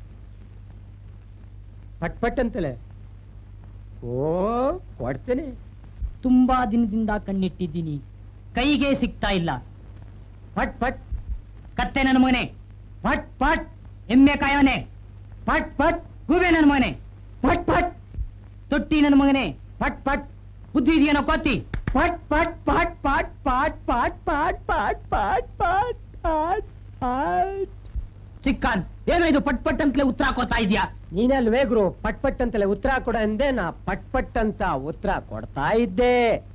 ಪಟ್ ಪಟ್ ಅಂತಲೇ ಓ ಕೊಡ್ತೇನೆ ತುಂಬಾ ದಿನದಿಂದ ಕಣ್ಣಿಟ್ಟಿದ್ದೀನಿ ಕೈಗೆ ಸಿಗ್ತಾ ಇಲ್ಲ ಪಟ್ ಪಟ್ ಕತ್ತೆ ನನ್ನ ಮಗನೆ ಪಟ್ ಪಟ್ ಎಮ್ಮೆ ಕಾಯವನೆ ಪಟ್ ಪಟ್ ಗೂಬೆ ನನ್ನ ಮಗನೆ ಪಟ್ ಪಟ್ ತೊಟ್ಟಿ ನನ್ನ ಮಗನೆ ಪಟ್ ಪಟ್ ಬುದ್ಧಿ ಇದೆಯೇನೋ ಕೋತಿ ಪಟ್ ಪಟ್ ಪಟ್ ಪಟ್ ಪಟ್ ಪಟ್ ಪಟ್ ಪಟ್ ಪಟ್ ಪಟ್ ಪಟ್ ಪಟ್ ಚಿಕ್ಕನ್ ಏನೋ ಇದು ಪಟ್ ಪಟ್ ಅಂತಲೇ ಉತ್ತರ ಕೊಡ್ತಾ ಇದೆಯಾ ನೀನಲ್ವೇ ಗುರು ಪಟ್ ಪಟ್ ಅಂತಲೇ ಉತ್ತರ ಕೊಡ ಅಂದೆ ನಾ ಪಟ್ ಪಟ್ ಅಂತ ಉತ್ತರ ಕೊಡ್ತಾ ಇದ್ದೆ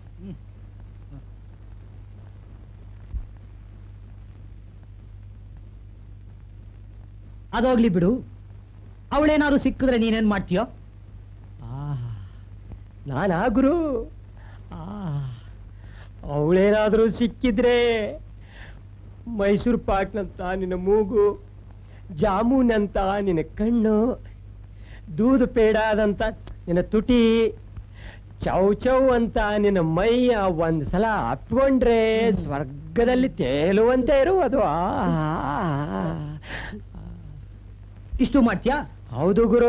ಅದೋಗ್ಲಿ ಬಿಡು ಅವಳೇನಾದ್ರು ಸಿಕ್ಕಿದ್ರೆ ನೀನೇನ್ ಮಾಡ್ತೀಯೋ ಆಹ್, ನಾನಾ ಗುರು ಅವಳೇನಾದ್ರೂ ಸಿಕ್ಕಿದ್ರೆ ಮೈಸೂರು ಪಾಕ್ನಂತ ನಿನ್ನ ಮೂಗು ಜಾಮೂನ್ ಅಂತ ನಿನ್ನ ಕಣ್ಣು ದೂದು ಪೇಡಾದಂತ ನಿನ್ನ ತುಟಿ ಚೌ ಚೌ ಅಂತ ನಿನ್ನ ಮೈಯ ಒಂದ್ ಸಲ ಅಪ್ಕೊಂಡ್ರೆ ಸ್ವರ್ಗದಲ್ಲಿ ತೇಲುವಂತೆ ಇರುವುದು ಆಹ್. ಇಷ್ಟು ಮಾಡ್ತೀಯಾ ಹೌದು ಗುರು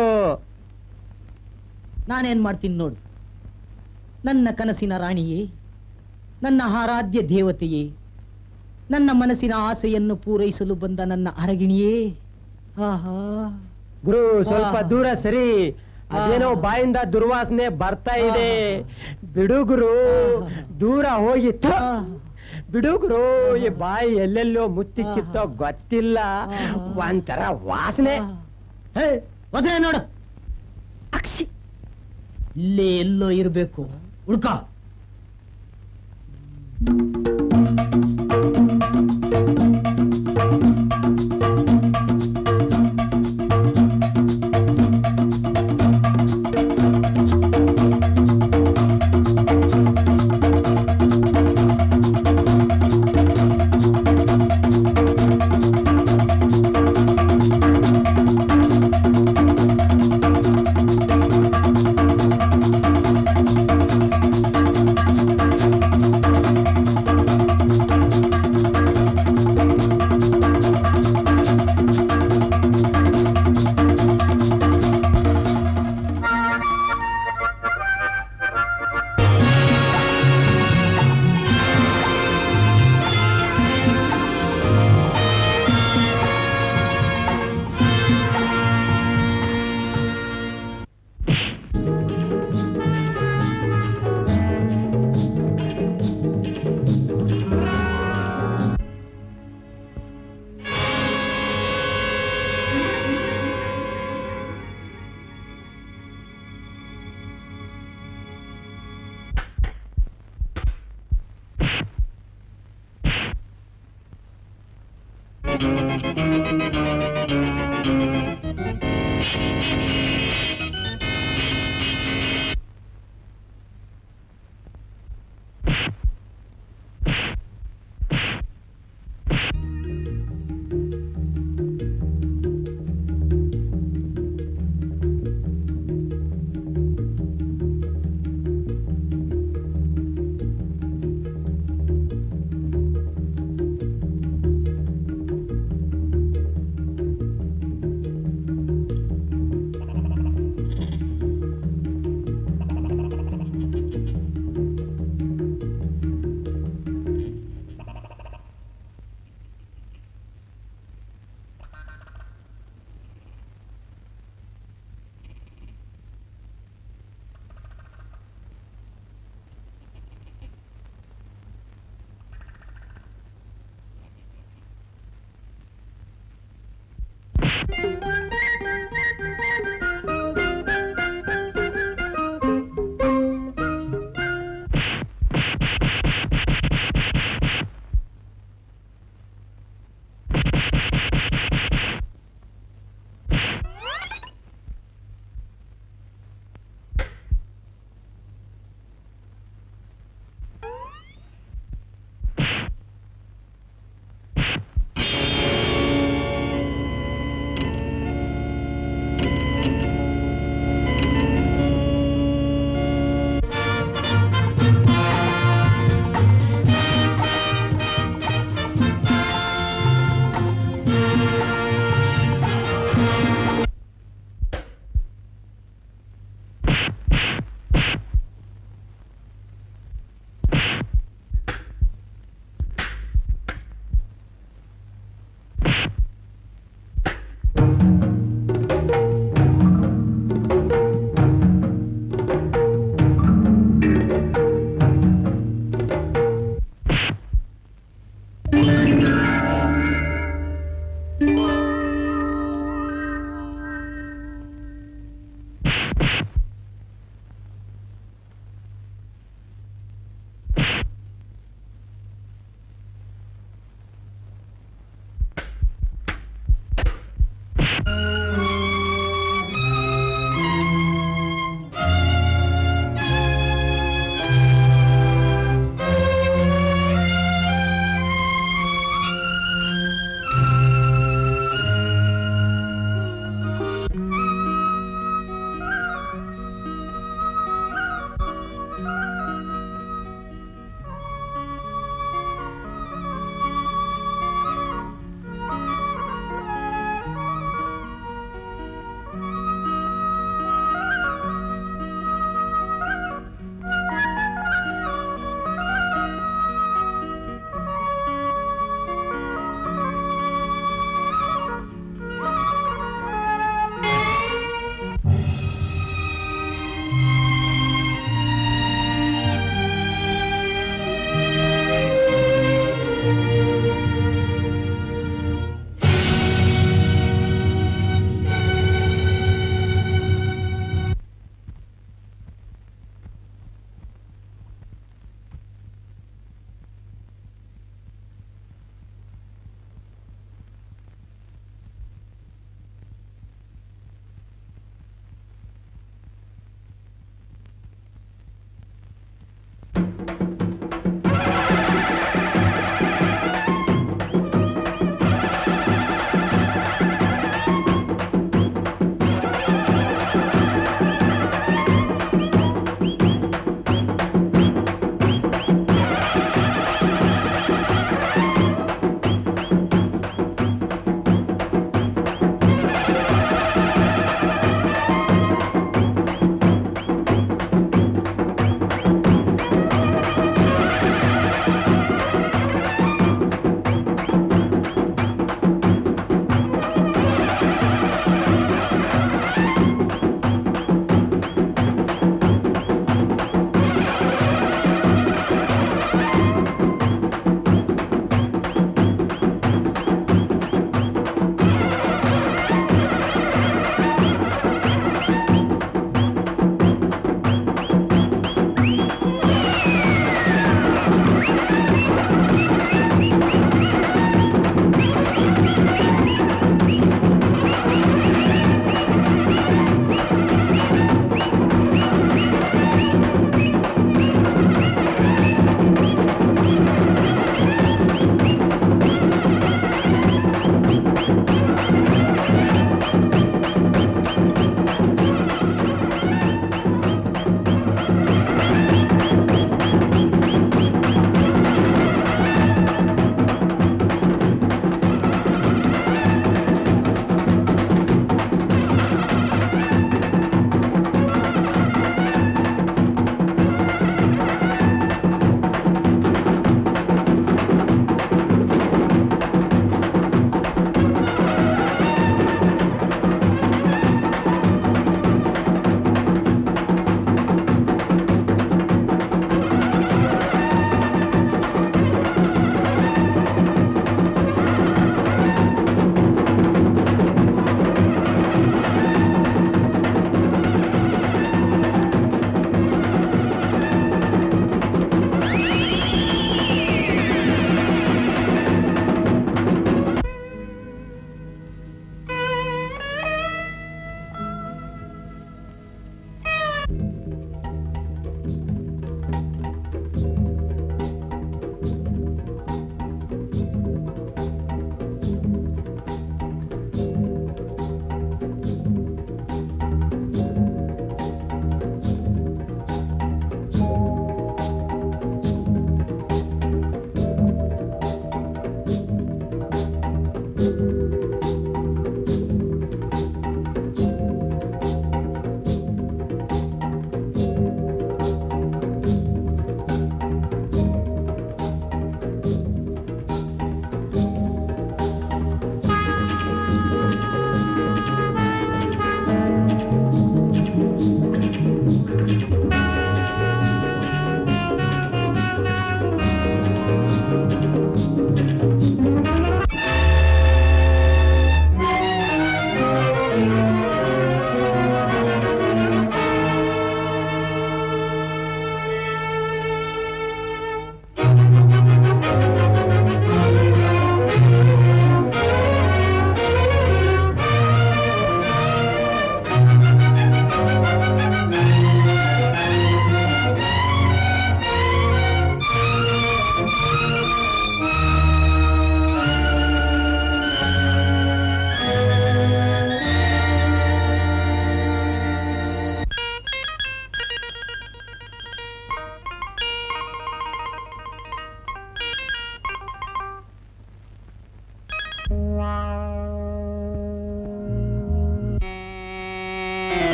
ನಾನೇನ್ ಮಾಡ್ತೀನಿ ನೋಡು ನನ್ನ ಕನಸಿನ ರಾಣಿಯೇ ನನ್ನ ಆರಾಧ್ಯ ದೇವತೆಯೇ ನನ್ನ ಮನಸ್ಸಿನ ಆಸೆಯನ್ನು ಪೂರೈಸಲು ಬಂದ ನನ್ನ ಅರಗಿಣಿಯೇ ಆಹಾ ಗುರು ಸ್ವಲ್ಪ ಆಹ್. ದೂರ ಸರಿ ಅದೇನೋ ಆಹ್. ಬಾಯಿಂದ ದುರ್ವಾಸನೆ ಬರ್ತಾ ಇದೆ ಬಿಡು ಗುರು ಆಹ್. ದೂರ ಹೋಗಿ ಥು. ಆಹ್. ಬಿಡು ಗುರು ಈ ಬಾಯಿ ಎಲ್ಲೆಲ್ಲೋ ಮುತ್ತಿಕ್ಕಿತ್ತೋ ಆಹ್. ಗೊತ್ತಿಲ್ಲ ಆಹ್. ಒಂಥರ ವಾಸನೆ ಹೇ, ಹೋದ್ರೆ ನೋಡು ಅಕ್ಷಿ ಇಲ್ಲೇ ಎಲ್ಲೋ ಇರಬೇಕು ಹುಡ್ಕ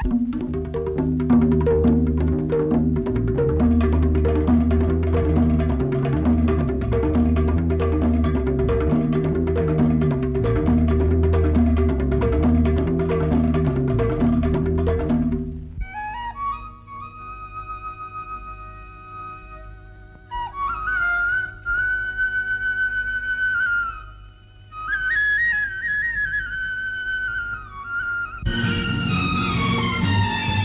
ಆ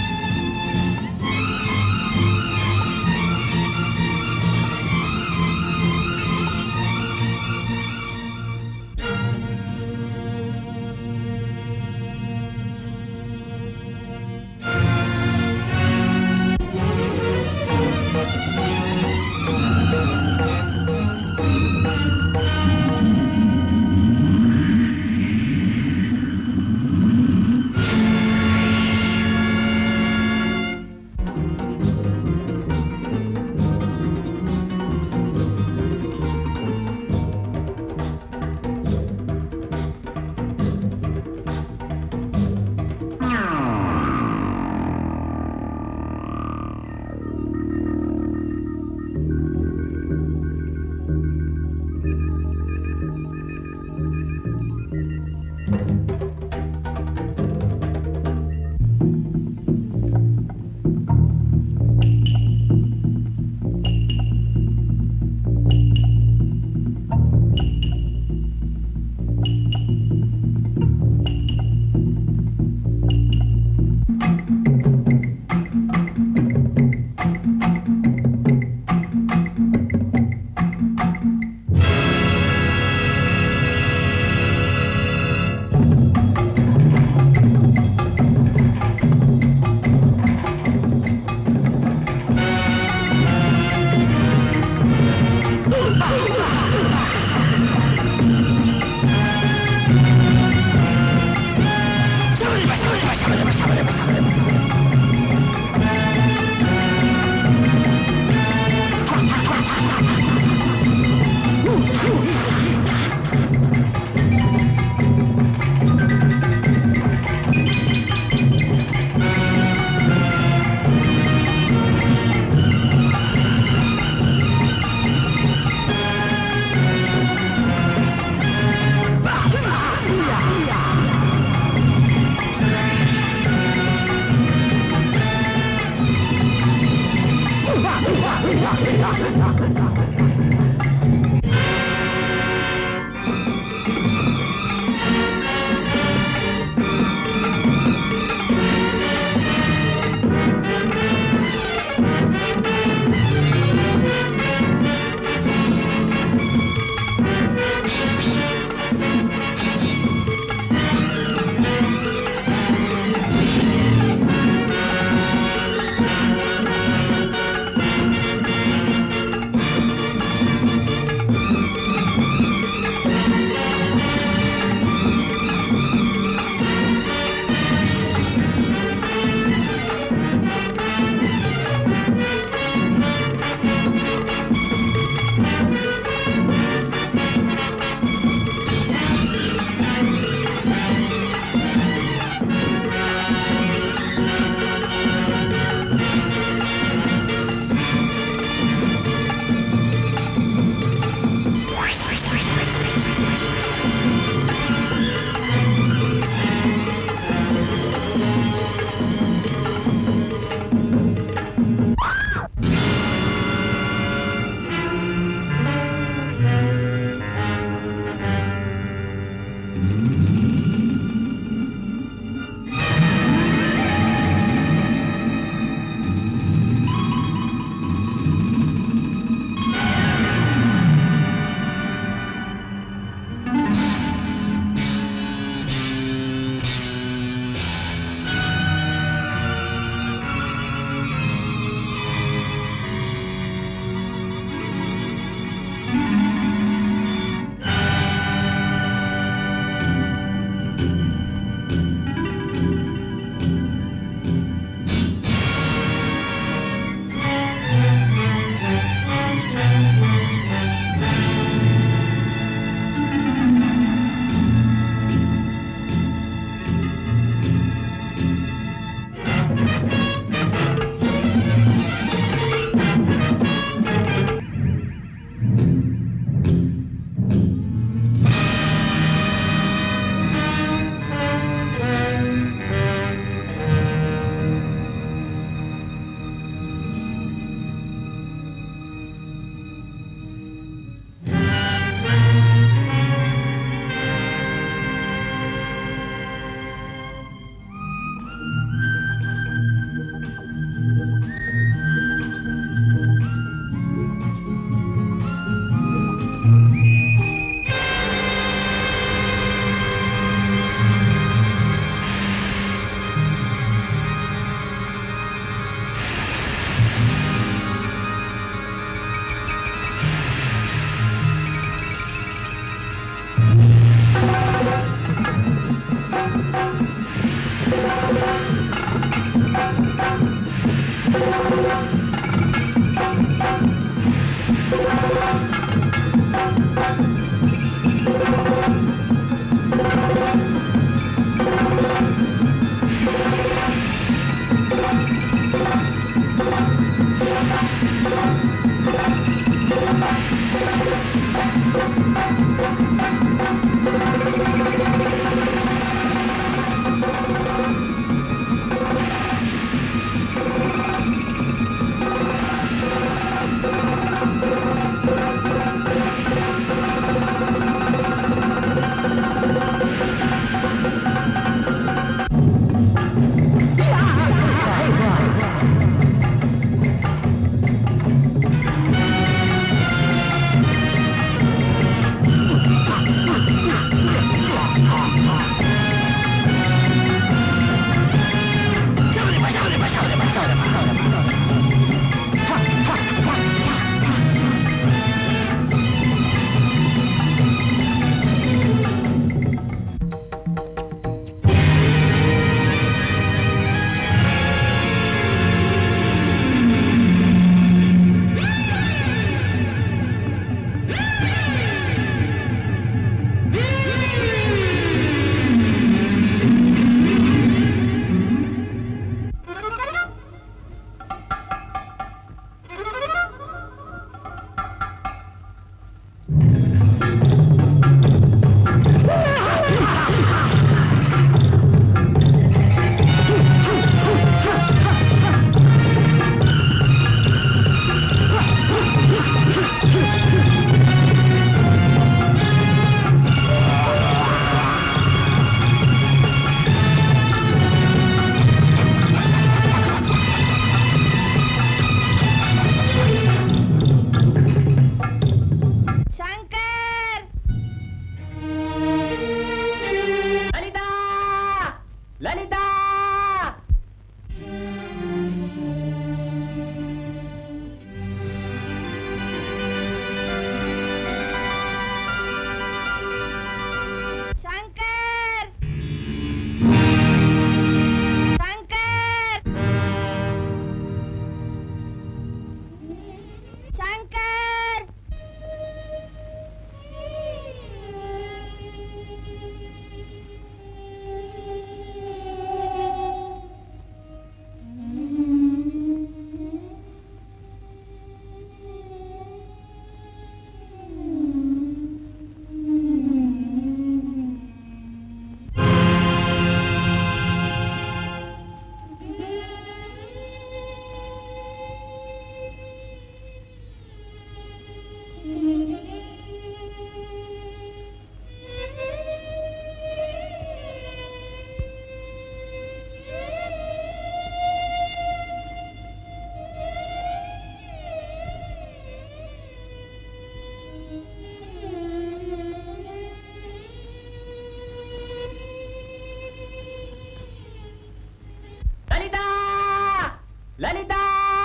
ಲಲಿತಾ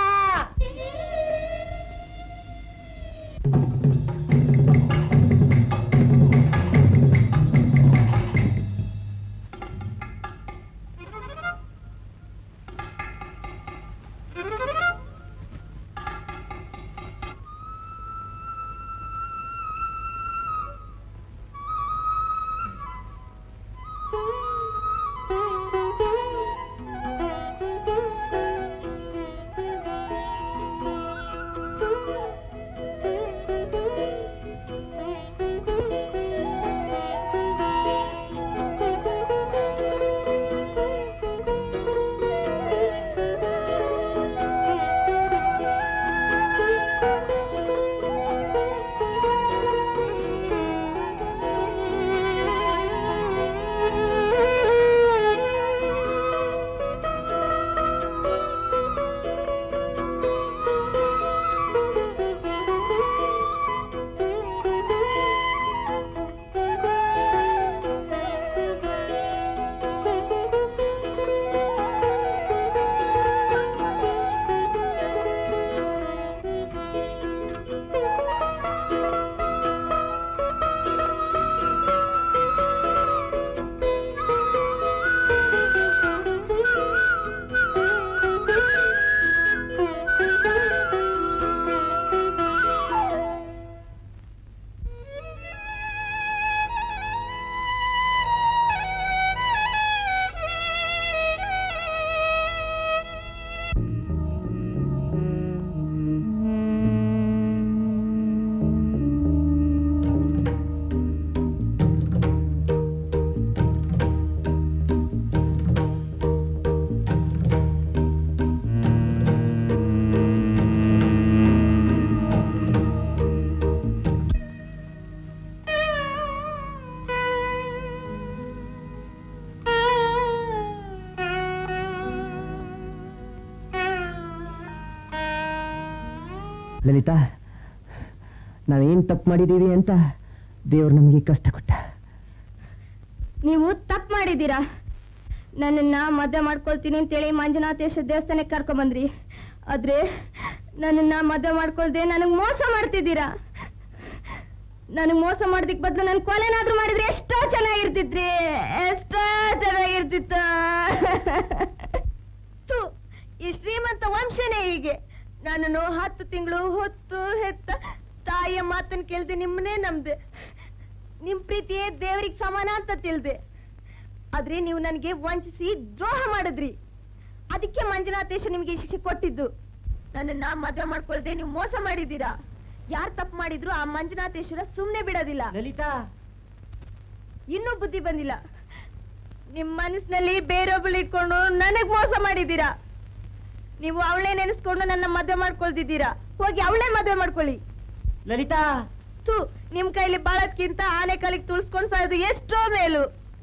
ಲಲಿತಾ ನಾವೇನ್ ತಪ್ಪು ಮಾಡಿದೀವಿ ಅಂತ ದೇವ್ರು ನಮಗೆ ಕಷ್ಟ ಕೊಟ್ಟ ನೀವು ತಪ್ಪು ಮಾಡಿದ್ದೀರಾ ನನ್ನನ್ನ ಮದುವೆ ಮಾಡ್ಕೊಳ್ತೀನಿ ಅಂತೇಳಿ ಮಂಜುನಾಥೇಶ್ವರ ದೇವಸ್ಥಾನಕ್ಕೆ ಕರ್ಕೊಂಬಂದ್ರಿ ಆದ್ರೆ ನನ್ನನ್ನ ಮದುವೆ ಮಾಡ್ಕೊಳ್ದೆ ನನಗೆ ಮೋಸ ಮಾಡ್ತಿದ್ದೀರಾ ನನಗೆ ಮೋಸ ಮಾಡೋದಕ್ಕೆ ಬದಲು ನನ್ನ ಕೊಲೆನಾದ್ರೂ ಮಾಡಿದ್ರೆ ಎಷ್ಟೋ ಚೆನ್ನಾಗಿರ್ತಿದ್ರಿ ಎಷ್ಟೋ ಚೆನ್ನಾಗಿರ್ತಿತ್ತು ಥು, ಈ ಶ್ರೀಮಂತ ವಂಶನೇ ಹೀಗೆ ನನ್ನನ್ನು ಹತ್ತು ತಿಂಗಳು ಹೊತ್ತು ಹೆತ್ತ ತಾಯಿಯ ಮಾತನ್ನು ಕೇಳ್ದೆ ನಿಮ್ಮನ್ನೇ ನಂಬ್ದೆ ನಿಮ್ ಪ್ರೀತಿಯೇ ದೇವರಿಗೆ ಸಮಾನ ಅಂತ ತಿಳ್ದೆ ಆದ್ರೆ ನೀವು ನನಗೆ ವಂಚಿಸಿ ದ್ರೋಹ ಮಾಡಿದ್ರಿ ಅದಕ್ಕೆ ಮಂಜುನಾಥೇಶ ನಿಮಗೆ ಈ ಶಿಕ್ಷೆ ಕೊಟ್ಟಿದ್ದು ನನ್ನನ್ನ ಮದುವೆ ಮಾಡ್ಕೊಳ್ದೆ ನೀವು ಮೋಸ ಮಾಡಿದ್ದೀರಾ ಯಾರು ತಪ್ಪು ಮಾಡಿದ್ರು ಆ ಮಂಜುನಾಥೇಶ್ವರ ಸುಮ್ನೆ ಬಿಡೋದಿಲ್ಲ ಲಲಿತಾ ಇನ್ನೂ ಬುದ್ಧಿ ಬಂದಿಲ್ಲ ನಿಮ್ ಮನಸ್ಸಿನಲ್ಲಿ ಬೇರೊಬ್ಬಳು ಇಟ್ಕೊಂಡು ನನಗ್ ಮೋಸ ಮಾಡಿದ್ದೀರಾ ನೀವು ಅವಳೇ ನೆನೆಸ್ಕೊಂಡು ನನ್ನ ಮದುವೆ ಮಾಡ್ಕೊಳ್ತಿದ್ದೀರಾ ಹೋಗಿ ಅವಳೇ ಮದುವೆ ಮಾಡ್ಕೊಳ್ಳಿ ಲಲಿತಾ ಥು ನಿಮ್ ಕೈಲಿ ಬಾಳದ್ಕಿಂತ ಆನೆ ಕಾಲಿಗೆ ತುಳ್ಸ್ಕೊಂಡ್ ಸಾಯೋದು ಎಷ್ಟೋ ಮೇಲು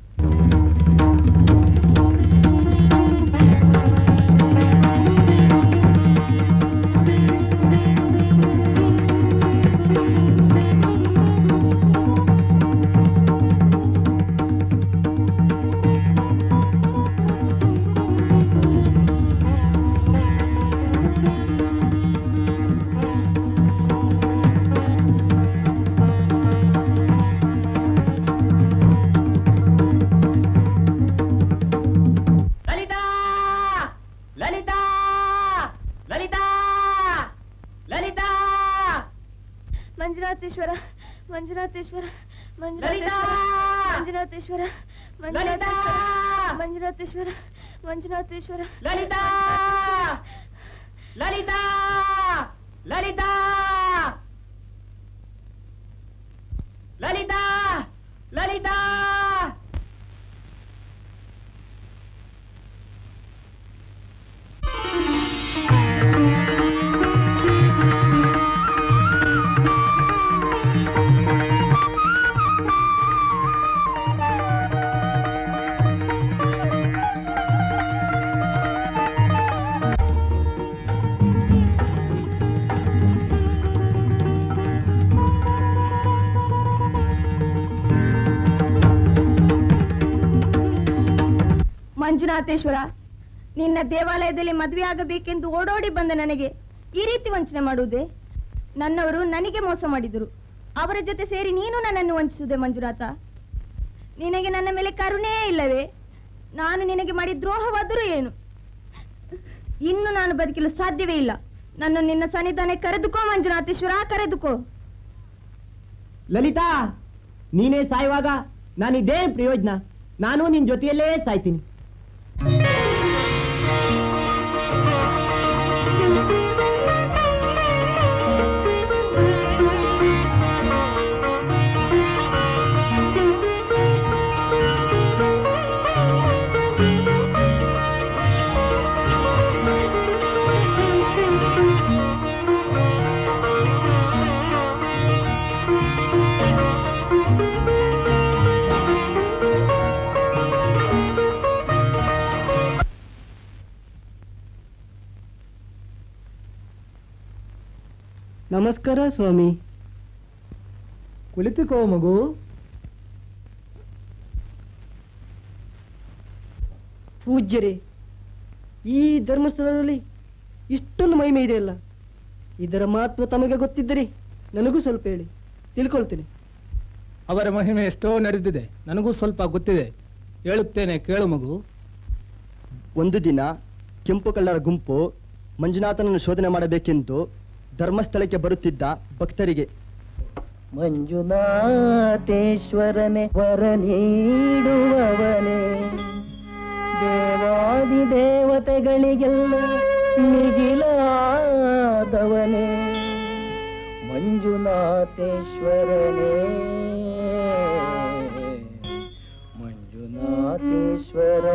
ಲಲಿತಾ ಲಲಿತಾ ಲಲಿತಾ ಲಲಿತಾ ಮಂಜುನಾಥೇಶ್ವರ ಮಂಜುನಾಥೇಶ್ವರ ಲಲಿತಾ! ಮಂಜುನಾಥೇಶ್ವರ ಲಲಿತಾ! ಮಂಜುನಾಥೇಶ್ವರ ಮಂಜುನಾಥೇಶ್ವರ ಲಲಿತಾ ಲಲಿತಾ ಲಲಿತಾ ಲಲಿತಾ ಲಲಿತಾ ಮಂಜುನಾಥೇಶ್ವರ ನಿನ್ನ ದೇವಾಲಯದಲ್ಲಿ ಮದುವೆ ಆಗಬೇಕೆಂದು ಓಡೋಡಿ ಬಂದ ನನಗೆ ಈ ರೀತಿ ವಂಚನೆ ಮಾಡುವುದೇ ನನ್ನವರು ನನಗೆ ಮೋಸ ಮಾಡಿದರು ಅವರ ಜೊತೆ ಸೇರಿ ನೀನು ನನ್ನನ್ನು ವಂಚಿಸುವುದೇ ಮಂಜುನಾಥ ನಿನಗೆ ನನ್ನ ಮೇಲೆ ಕರುಣೆಯೇ ಇಲ್ಲವೇ ನಾನು ನಿನಗೆ ಮಾಡಿ ದ್ರೋಹವಾದರೂ ಏನು ಇನ್ನು ನಾನು ಬದುಕಲು ಸಾಧ್ಯವೇ ಇಲ್ಲ ನನ್ನ ನಿನ್ನ ಸನ್ನಿಧಾನ ಕರೆದುಕೋ ಮಂಜುನಾಥೇಶ್ವರ ಕರೆದುಕೋ ಲಲಿತಾ ನೀನೇ ಸಾಯುವಾಗ ನಾನಿದ್ದೇನ್ ಪ್ರಯೋಜನ ನಾನು ನಿನ್ ಜೊತೆಯಲ್ಲೇ ಸಾಯ್ತೀನಿ ನಮಸ್ಕಾರ ಸ್ವಾಮಿ ಕುಳಿತುಕೋ ಮಗು ಪೂಜ್ಯರೇ ಈ ಧರ್ಮಸ್ಥಳದಲ್ಲಿ ಇಷ್ಟೊಂದು ಮಹಿಮೆ ಇದೆಯಲ್ಲ ಇದರ ಮಹತ್ವ ತಮಗೆ ಗೊತ್ತಿದ್ದರೆ ನನಗೂ ಸ್ವಲ್ಪ ಹೇಳಿ ತಿಳ್ಕೊಳ್ತೇನೆ ಅವರ ಮಹಿಮೆ ಎಷ್ಟೋ ನಡೆದಿದೆ ನನಗೂ ಸ್ವಲ್ಪ ಗೊತ್ತಿದೆ ಹೇಳುತ್ತೇನೆ ಕೇಳು ಮಗು ಒಂದು ದಿನ ಕೆಂಪು ಕಳ್ಳರ ಗುಂಪು ಮಂಜುನಾಥನನ್ನು ಶೋಧನೆ ಮಾಡಬೇಕೆಂದು ಧರ್ಮಸ್ಥಳಕ್ಕೆ ಬರುತ್ತಿದ್ದ ಭಕ್ತರಿಗೆ ಮಂಜುನಾಥೇಶ್ವರನೆ ವರ ನೀಡುವವನೇ ದೇವಾದಿ ದೇವತೆಗಳಿಗೆಲ್ಲ ಮಿಗಿಲಾದವನೇ ಮಂಜುನಾಥೇಶ್ವರನೇ ಮಂಜುನಾಥೇಶ್ವರ